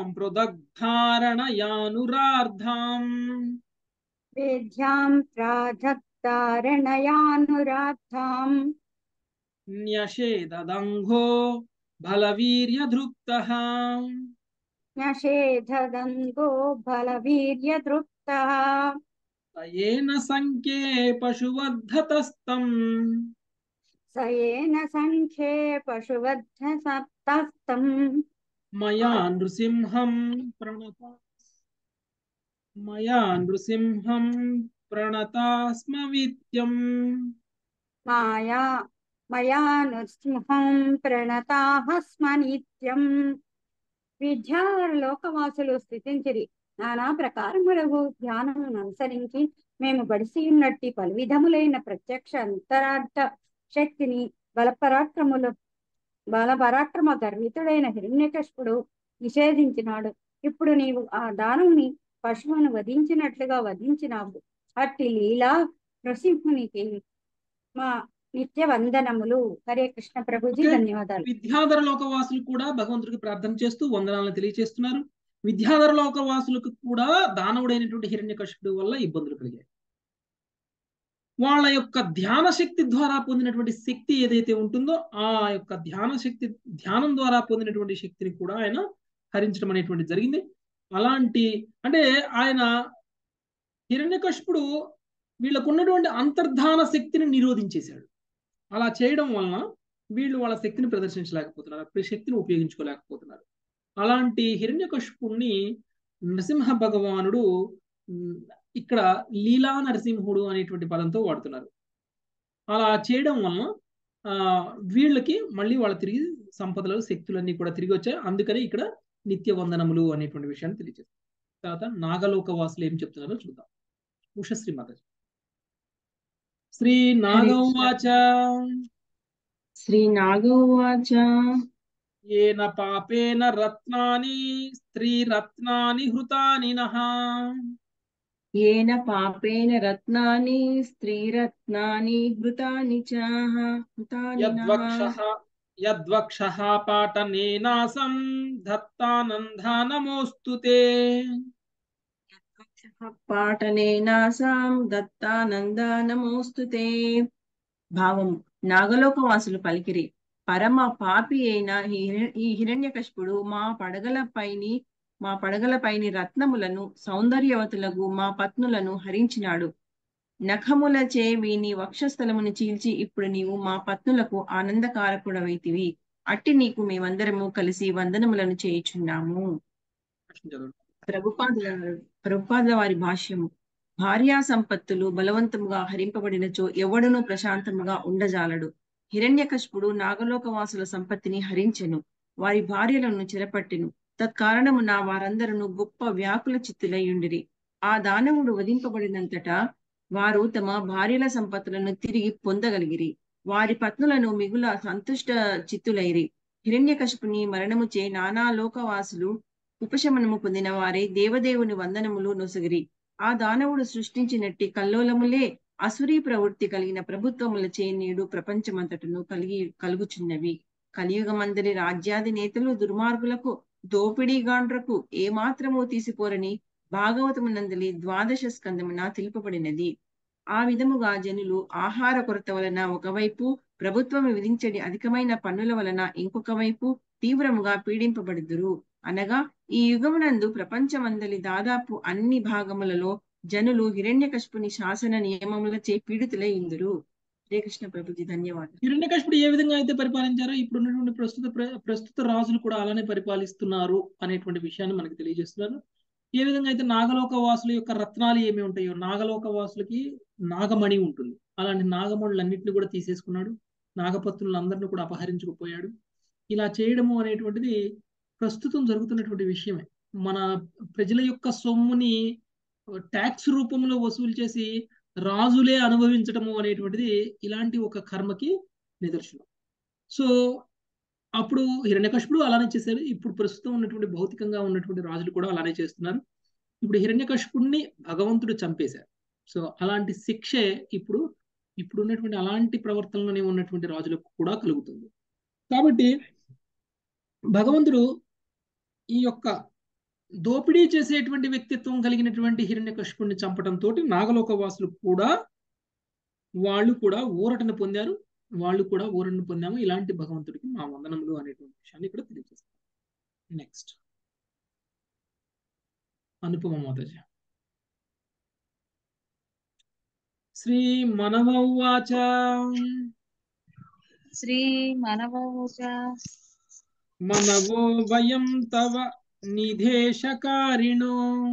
పృథగ్ధారణయానురార్ధాం వేద్యాం ప్రాజక్తారణయానురాద్ధాం న్యషేదంఘో బలవీర్యధృప్తః న్యషేధదంగో బలవీర్యదృప్తః సయేన సంఖ్యే పశువద్ధతస్తం సయేన సంఖ్యే పశువద్ధ సప్తస్తం మయా నృసింహం ప్రణత మయా నృసింహం ప్రణతాస్మవిత్యం మాయా మయా నృసింహం ప్రణతాహ స్మ నిత్యం విద్యాలోకవాసులు స్థితించిరి నానా ప్రకారములకు ధ్యానమును అనుసరించి మేము బడిసి ఉన్నట్టి పలు విధములైన ప్రత్యక్ష అంతరార్థ శక్తిని బలపరాక్రములు బలపరాక్రమ గర్వితుడైన హిరణ్యకశిపుడు నిషేధించినాడు ఇప్పుడు నీవు ఆ దానవుని పశువును వధించినట్లుగా వధించినావు అట్టి లీలా నృసింహునికి మా నిత్య వందనములు హరే కృష్ణ ప్రభుజీ ఓకే. ధన్యవాదాలు విద్యాధర లోకవాసులు కూడా భగవంతుడికి ప్రార్థన చేస్తూ వందనాలను తెలియజేస్తున్నారు విద్యాధర లోకవాసులకు కూడా దానవుడైనటువంటి హిరణ్యకశిపుడు వల్ల ఇబ్బందులు కలిగాయి వాళ్ళ యొక్క ధ్యాన శక్తి ద్వారా పొందినటువంటి శక్తి ఏదైతే ఉంటుందో ఆ యొక్క ధ్యాన శక్తి ధ్యానం ద్వారా పొందినటువంటి శక్తిని కూడా ఆయన హరించడం అనేటువంటి జరిగింది అలాంటి అంటే ఆయన హిరణ్యకశిపుడు వీళ్ళకు ఉన్నటువంటి అంతర్ధాన శక్తిని నిరోధించేశాడు అలా చేయడం వలన వీళ్ళు వాళ్ళ శక్తిని ప్రదర్శించలేకపోతున్నారు ఆ శక్తిని ఉపయోగించుకోలేకపోతున్నారు అలాంటి హిరణ్యకశిపుణ్ణి నరసింహ భగవానుడు ఉమ్, ఇక్కడ లీలా నరసింహుడు అనేటువంటి పదంతో వాడుతున్నారు అలా చేయడం వలన ఆ వీళ్ళకి మళ్ళీ వాళ్ళ తిరిగి సంపదలు శక్తులన్నీ కూడా తిరిగి వచ్చాయి అందుకని ఇక్కడ నిత్య వందనములు అనేటువంటి విషయాన్ని తెలియజేస్తారు తర్వాత నాగలోక వాసులు ఏం చెప్తున్నారో చూద్దాం ఉషశ్రీ మాత శ్రీ నాగవాచ శ్రీ నాగోవాచ ఏన పాపేన రత్నాని స్త్రీ రత్నాని హృతాని నః ఏన పాపేన రత్నాని స్త్రీరత్నాని హృతాని చ హృతాని నః. యద్వక్షః యద్వక్షః పాటనేనాసం దత్తానంద నమోస్తు తే పాటనేనాసాం దత్తానంద నమోస్తు తే భావం నాగలోకవాసులు పలికిరి పరమ పాపి అయిన ఈ హిర- ఈ హిరణ్యకశిపుడు మా పడగలపైని మా పడగలపైని రత్నములను సౌందర్యవతులకు మా పత్నులను హరించినాడు నఖములచే వీని వక్షస్థలమును చీల్చి ఇప్పుడు నీవు మా పత్నులకు ఆనందకారకుడవైతివి అట్టి నీకు మేమందరము కలిసి వందనములను చేయుచున్నాము ప్రభుపాదుల ప్రభుపాదుల వారి భాష్యము భార్యా సంపత్తులు బలవంతముగా హరింపబడినచో ఎవడునూ ప్రశాంతముగా ఉండజాలడు హిరణ్యకశిపుడు నాగలోకవాసుల సంపత్తిని హరించెను వారి భార్యలను చెరపట్టెను తత్కారణమున వారందరూ గొప్ప వ్యాకుల చిత్తులయ్యుండిరి ఆ దానవుడు వధింపబడినంతటా వారు తమ భార్యల సంపత్తులను తిరిగి పొందగలిగిరి వారి పత్నులను మిగుల సంతుష్ట చిత్తులైరి హిరణ్యకశిపుని మరణముచే నానా లోకవాసులు ఉపశమనము పొందిన వారే దేవదేవుని వందనములు నొసగిరి ఆ దానవుడు సృష్టించినట్టి కల్లోలములే అసురీ ప్రవృత్తి కలిగిన ప్రభుత్వములచే నేడు ప్రపంచమంతటను కలిగి కలుగుచున్నవి కలియుగమందరి రాజ్యాది నేతలు దుర్మార్గులకు దోపిడీగాండ్రకు ఏమాత్రము తీసిపోరని భాగవతమునందలి ద్వాదశ స్కందమున తెలుపబడినది ఆ విధముగా జనులు ఆహార కొరత వలన ఒకవైపు ప్రభుత్వం విధించడి అధికమైన పన్నుల వలన ఇంకొక వైపు తీవ్రముగా పీడింపబడుదురు అనగా ఈ యుగమునందు ప్రపంచమందలి దాదాపు అన్ని భాగములలో జనులు హిరణ్యకశిపుని శాసన నియమములచే పీడితులై ఇందురు హరే కృష్ణ ప్రభుజీ ధన్యవాదాలు హిరణ్యకశిపుడు ఏ విధంగా అయితే పరిపాలించారో ఇప్పుడు ఉన్నటువంటి ప్రస్తుత ప్ర- ప్రస్తుత రాజులు కూడా అలానే పరిపాలిస్తున్నారు అనేటువంటి విషయాన్ని మనకు తెలియజేస్తున్నారు ఏ విధంగా అయితే నాగలోక వాసుల యొక్క రత్నాలు ఏమి ఉంటాయో నాగలోక వాసులకి నాగమణి ఉంటుంది అలాంటి నాగమణులన్నింటినీ కూడా తీసేసుకున్నాడు నాగపత్రులందరినీ కూడా అపహరించుకుపోయాడు ఇలా చేయడము అనేటువంటిది ప్రస్తుతం జరుగుతున్నటువంటి విషయమే మన ప్రజల యొక్క సొమ్ముని ట్యాక్స్ రూపంలో వసూలు చేసి రాజులే అనుభవించటము అనేటువంటిది ఇలాంటి ఒక కర్మకి నిదర్శనం సో అప్పుడు హిరణ్యకశిపుడు అలానే చేశారు ఇప్పుడు ప్రస్తుతం ఉన్నటువంటి భౌతికంగా ఉన్నటువంటి రాజులు కూడా అలానే చేస్తున్నారు ఇప్పుడు హిరణ్యకశిపుడిని భగవంతుడు చంపేశారు సో అలాంటి శిక్షే ఇప్పుడు ఇప్పుడు ఉన్నటువంటి అలాంటి ప్రవర్తనలోనే ఉన్నటువంటి రాజులకు కూడా కలుగుతుంది కాబట్టి భగవంతుడు ఈ యొక్క దోపిడీ చేసేటువంటి వ్యక్తిత్వం కలిగినటువంటి హిరణ్యకశిపుణ్ణి చంపడంతో నాగలోక వాసులు కూడా వాళ్ళు కూడా ఊరటను పొందారు వాళ్ళు కూడా ఊరటను పొందాము ఇలాంటి భగవంతుడికి మా వందనములు అనేటువంటి విషయాన్ని ఇక్కడ తెలియజేస్తారు నెక్స్ట్ అనుపమ మాతాజ శ్రీ మనవౌవాచ శ్రీ మనవోచ మనవో వయం తవ నిధేశకారిణో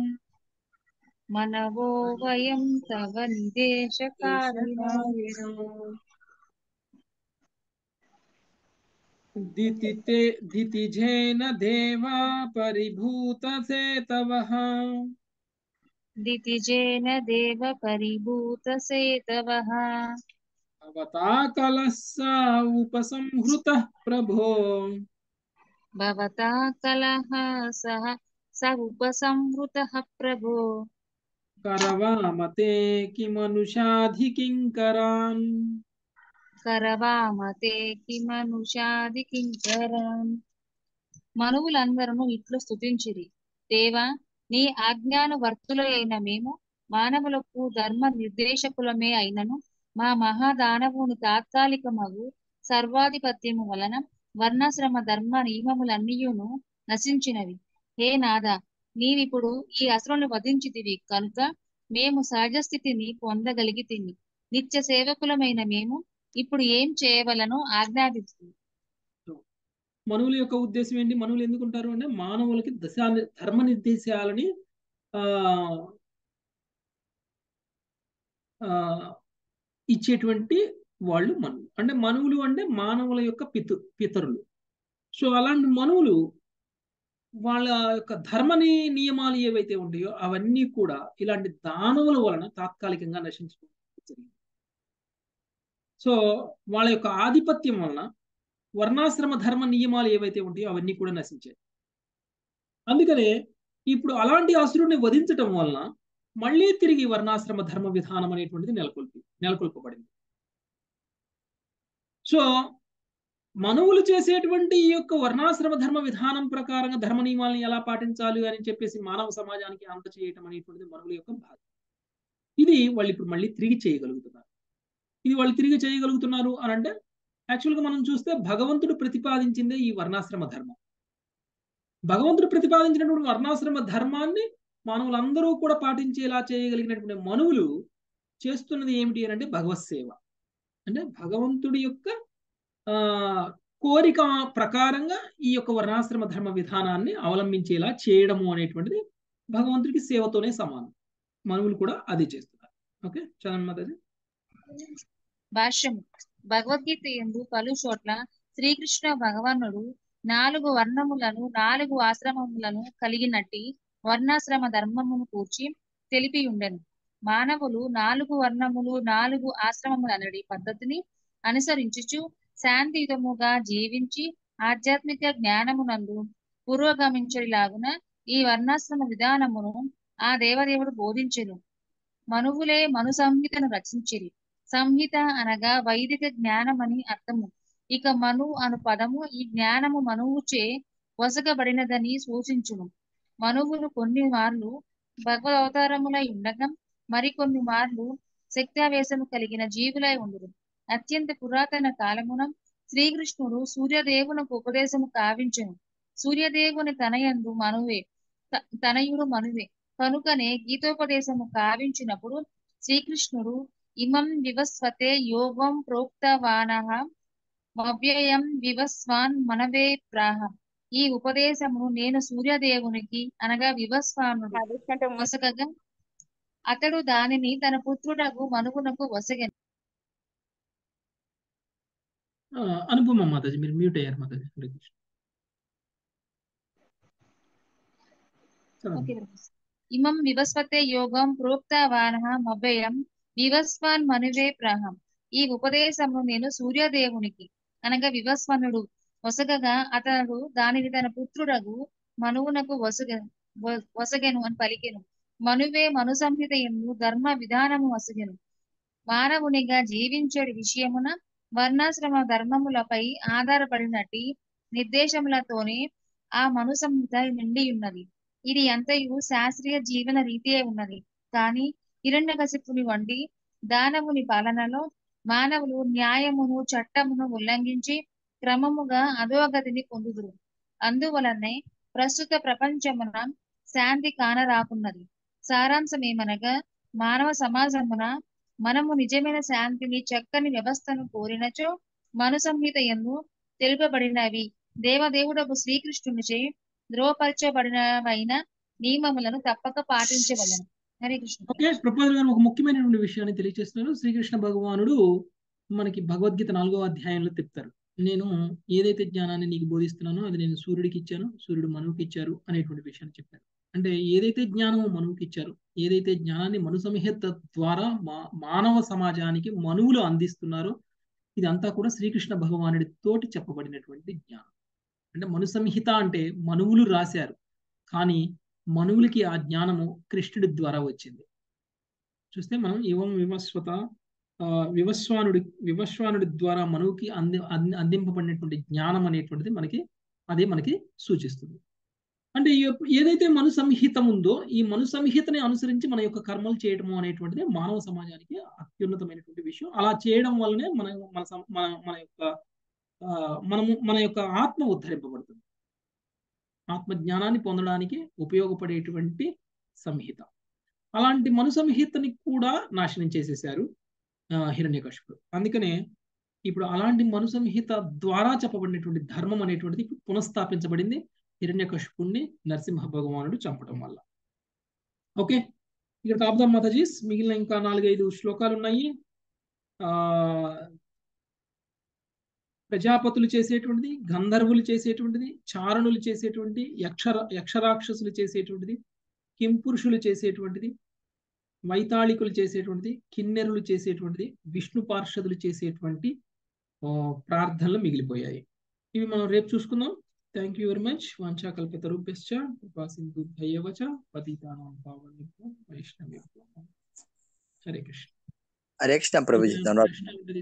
మనవో వయం తవ నిదేశకారిణో దితితే దితిజేన దేవా పరిభూత సేతవః दितिजेन देव परिभूत सेतवः भवता कलस्सा उपसंहृतः प्रभो भवता कलह सह स उपसंहृतः प्रभो करवामते किमनुषाधिकिङ्करान् కరవామతే కిమనుషాది కింకరం మనువులందరూ ఇట్లు స్తుతించిరి దేవా నీ ఆజ్ఞానువర్తులైన మేము మానవులకు ధర్మ నిర్దేశకులమే అయినను మా మహాదానవుని తాత్కాలికమగు సర్వాధిపత్యము వలన వర్ణాశ్రమ ధర్మ నియమములన్నీయును నశించినవి హే నాథ నీవిప్పుడు ఈ అసురుని వధించితివి కనుక మేము సహజ స్థితిని పొందగలిగితిమి నిత్య సేవకులమైన మేము ఇప్పుడు ఏం చేయవలనో ఆజ్ఞాపిస్తుంది మనువుల యొక్క ఉద్దేశం ఏంటి మనువులు ఎందుకుంటారు అంటే మానవులకి దశ ధర్మ నిర్దేశాలని ఆ ఆ, ఇచ్చేటువంటి వాళ్ళు మనువులు అంటే మనువులు అంటే మానవుల యొక్క పితు పితరులు సో అలాంటి మనువులు వాళ్ళ యొక్క ధర్మ ని- నియమాలు ఏవైతే ఉంటాయో అవన్నీ కూడా ఇలాంటి దానవుల వలన తాత్కాలికంగా నశించడం జరిగింది సో వాళ్ళ యొక్క ఆధిపత్యం వలన వర్ణాశ్రమ ధర్మ నియమాలు ఏవైతే ఉంటాయో అవన్నీ కూడా నశించాయి అందుకనే ఇప్పుడు అలాంటి అసురుడిని వధించటం వలన మళ్ళీ తిరిగి వర్ణాశ్రమ ధర్మ విధానం అనేటువంటిది నెలకొల్పి నెలకొల్పబడింది సో మనువులు చేసేటువంటి ఈ యొక్క వర్ణాశ్రమ ధర్మ విధానం ప్రకారంగా ధర్మ నియమాలను ఎలా పాటించాలి అని చెప్పేసి మానవ సమాజానికి అంత చేయటం అనేటువంటిది మనువుల యొక్క బాధ్యత ఇది వాళ్ళు ఇప్పుడు మళ్ళీ తిరిగి చేయగలుగుతున్నారు ఇది వాళ్ళు తిరిగి చేయగలుగుతున్నారు అని అంటే యాక్చువల్గా మనం చూస్తే భగవంతుడు ప్రతిపాదించిందే ఈ వర్ణాశ్రమ ధర్మం భగవంతుడు ప్రతిపాదించినటువంటి వర్ణాశ్రమ ధర్మాన్ని మానవులందరూ కూడా పాటించేలా చేయగలిగినటువంటి మనువులు చేస్తున్నది ఏమిటి అని అంటే భగవత్ సేవ అంటే భగవంతుడి యొక్క ఆ కోరిక ప్రకారంగా ఈ యొక్క వర్ణాశ్రమ ధర్మ విధానాన్ని అవలంబించేలా చేయడము అనేటువంటిది భగవంతుడికి సేవతోనే సమానం మనువులు కూడా అది చేస్తున్నారు ఓకే చదవండి మాతాజీ భాష్యము భగవద్గీత ఎందు పలు చోట్ల శ్రీకృష్ణ భగవానుడు నాలుగు వర్ణములను నాలుగు ఆశ్రమములను కలిగినట్టి వర్ణాశ్రమ ధర్మమును కూర్చి తెలిపి ఉండెను మానవులు నాలుగు వర్ణములు నాలుగు ఆశ్రమములనడి పద్ధతిని అనుసరించుచు శాంతియుతముగా జీవించి ఆధ్యాత్మిక జ్ఞానమునందు పురోగమించలాగున ఈ వర్ణాశ్రమ విధానమును ఆ దేవదేవుడు బోధించెను మనువులే మను సంహితను రచించిరి సంహిత అనగా వైదిక జ్ఞానమని అర్థము ఇక మను అను పదము ఈ జ్ఞానము మనువుచే వసగబడినదని సూచించును మనువులు కొన్ని మార్లు భగవద్ అవతారములై ఉండగా మరికొన్ని మార్లు శక్తావేశము కలిగిన జీవులై ఉండును అత్యంత పురాతన కాలమున శ్రీకృష్ణుడు సూర్యదేవునకు ఉపదేశము కావించెను సూర్యదేవుని తనయందు మనువే త- తనయుడు మనువే కనుకనే గీతోపదేశము కావించినప్పుడు శ్రీకృష్ణుడు ఇమం వివస్వతే యోగం ప్రోక్తవానః మవ్యయం వివస్వాన్ మనవే ప్రాహ ఈ ఉపదేశమును నేను సూర్యదేవునికి అనగా వివస్వానుడు వసగగా అతడు దానిని తన పుత్రుడకు మనుగునకు వసగెను ఆ, అనుపమ మాతాజీ మీరు మ్యూట్ అయ్యారు మాతాజీ హరే కృష్ణ చదవండి ఓకే బ్రదర్స్. ఇమం వివస్వతే యోగం ప్రోక్తవానః మవ్యయం వివస్వాన్ మనువే ప్రాహం ఈ ఉపదేశమును నేను సూర్యదేవునికి అనగా వివస్వనుడు వసగగా అతడు దానిని తన పుత్రుడగు మనువునకు వసగ వ- వసగెను అని పలికెను మనువే మను సంహిత ఎందు ధర్మ విధానము వసగెను మానవునిగా జీవించడి విషయమున వర్ణాశ్రమ ధర్మములపై ఆధారపడినట్టి నిర్దేశములతోనే ఆ మను సంహిత నిండి ఉన్నది ఇది అంతయు శాస్త్రీయ జీవన రీతియే ఉన్నది కానీ హిరణ్యకశిపుని వంటి దానవుని పాలనలో మానవులు న్యాయమును చట్టమును ఉల్లంఘించి క్రమముగా అధోగతిని పొందుదురు అందువలనే ప్రస్తుత ప్రపంచమున శాంతి కానరాకున్నది సారాంశమేమనగా మానవ సమాజమున మనము నిజమైన శాంతిని చక్కని వ్యవస్థను కోరినచో మను సంహిత ఎందు తెలుపబడినవి దేవదేవుడకు శ్రీకృష్ణునిచే ధ్రువపరచబడినవైన నియమములను తప్పక పాటించవలెను హరే కృష్ణ ఓకే ప్రపోజల్ గారు ఒక ముఖ్యమైనటువంటి విషయాన్ని తెలియజేస్తున్నారు శ్రీకృష్ణ భగవానుడు మనకి భగవద్గీత నాలుగో అధ్యాయంలో చెప్తారు నేను ఏదైతే జ్ఞానాన్ని నీకు బోధిస్తున్నానో అది నేను సూర్యుడికి ఇచ్చాను సూర్యుడు మనువుకి ఇచ్చారు అనేటువంటి విషయాన్ని చెప్పారు అంటే ఏదైతే జ్ఞానము మనువుకి ఇచ్చారు ఏదైతే జ్ఞానాన్ని మను సంహిత ద్వారా మా మానవ సమాజానికి మనువులు అందిస్తున్నారో ఇదంతా కూడా శ్రీకృష్ణ భగవానుడి తోటి చెప్పబడినటువంటి జ్ఞానం అంటే మను సంహిత అంటే మనువులు రాశారు కానీ మనువులకి ఆ జ్ఞానము కృష్ణుడి ద్వారా వచ్చింది చూస్తే మనం ఇవం వివస్వత ఆ, వివస్వానుడి వివస్వానుడి ద్వారా మనువుకి అంది అంది- అందింపబడినటువంటి జ్ఞానం అనేటువంటిది మనకి అదే మనకి సూచిస్తుంది అంటే ఏ- ఏదైతే మను సంహితం ఉందో ఈ మను సంహితని అనుసరించి మన యొక్క కర్మలు చేయడము అనేటువంటిది మానవ సమాజానికి అత్యున్నతమైనటువంటి విషయం అలా చేయడం వల్లనే మన మన సం- మన మన యొక్క ఆ, మనము మన యొక్క ఆత్మ ఉద్ధరింపబడుతుంది ఆత్మ జ్ఞానాన్ని పొందడానికి ఉపయోగపడేటువంటి సంహిత అలాంటి మను సంహితని కూడా నాశనం చేసేశారు ఆ, హిరణ్యకశిపుడు అందుకనే ఇప్పుడు అలాంటి మను సంహిత ద్వారా చెప్పబడినటువంటి ధర్మం అనేటువంటిది ఇప్పుడు పునఃస్థాపించబడింది హిరణ్యకశిపుణ్ణి నరసింహ భగవానుడు చంపడం వల్ల ఓకే ఇక్కడ తాపుదాం మాతాజీస్ మిగిలిన ఇంకా నాలుగైదు శ్లోకాలు ఉన్నాయి ఆ ప్రజాపతులు చేసేటువంటిది గంధర్వులు చేసేటువంటిది చారణులు చేసేటువంటి యక్షర యక్షరాక్షసులు చేసేటువంటిది కింపురుషులు చేసేటువంటిది వైతాళికులు చేసేటువంటిది కిన్నెరులు చేసేటువంటిది విష్ణు పార్షదులు చేసేటువంటి ఆ, ప్రార్థనలు మిగిలిపోయాయి ఇవి మనం రేపు చూసుకుందాం థ్యాంక్ యూ వెరీ మచ్ వాంఛా కల్పతరుభ్యశ్చ కృపా సింధు దయ్యవచ పతితానాం పావనేభ్యో వైష్ణవేభ్యో హరే కృష్ణ హరే కృష్ణ ప్రభుజీ ధన్యవాదాలు కృష్ణ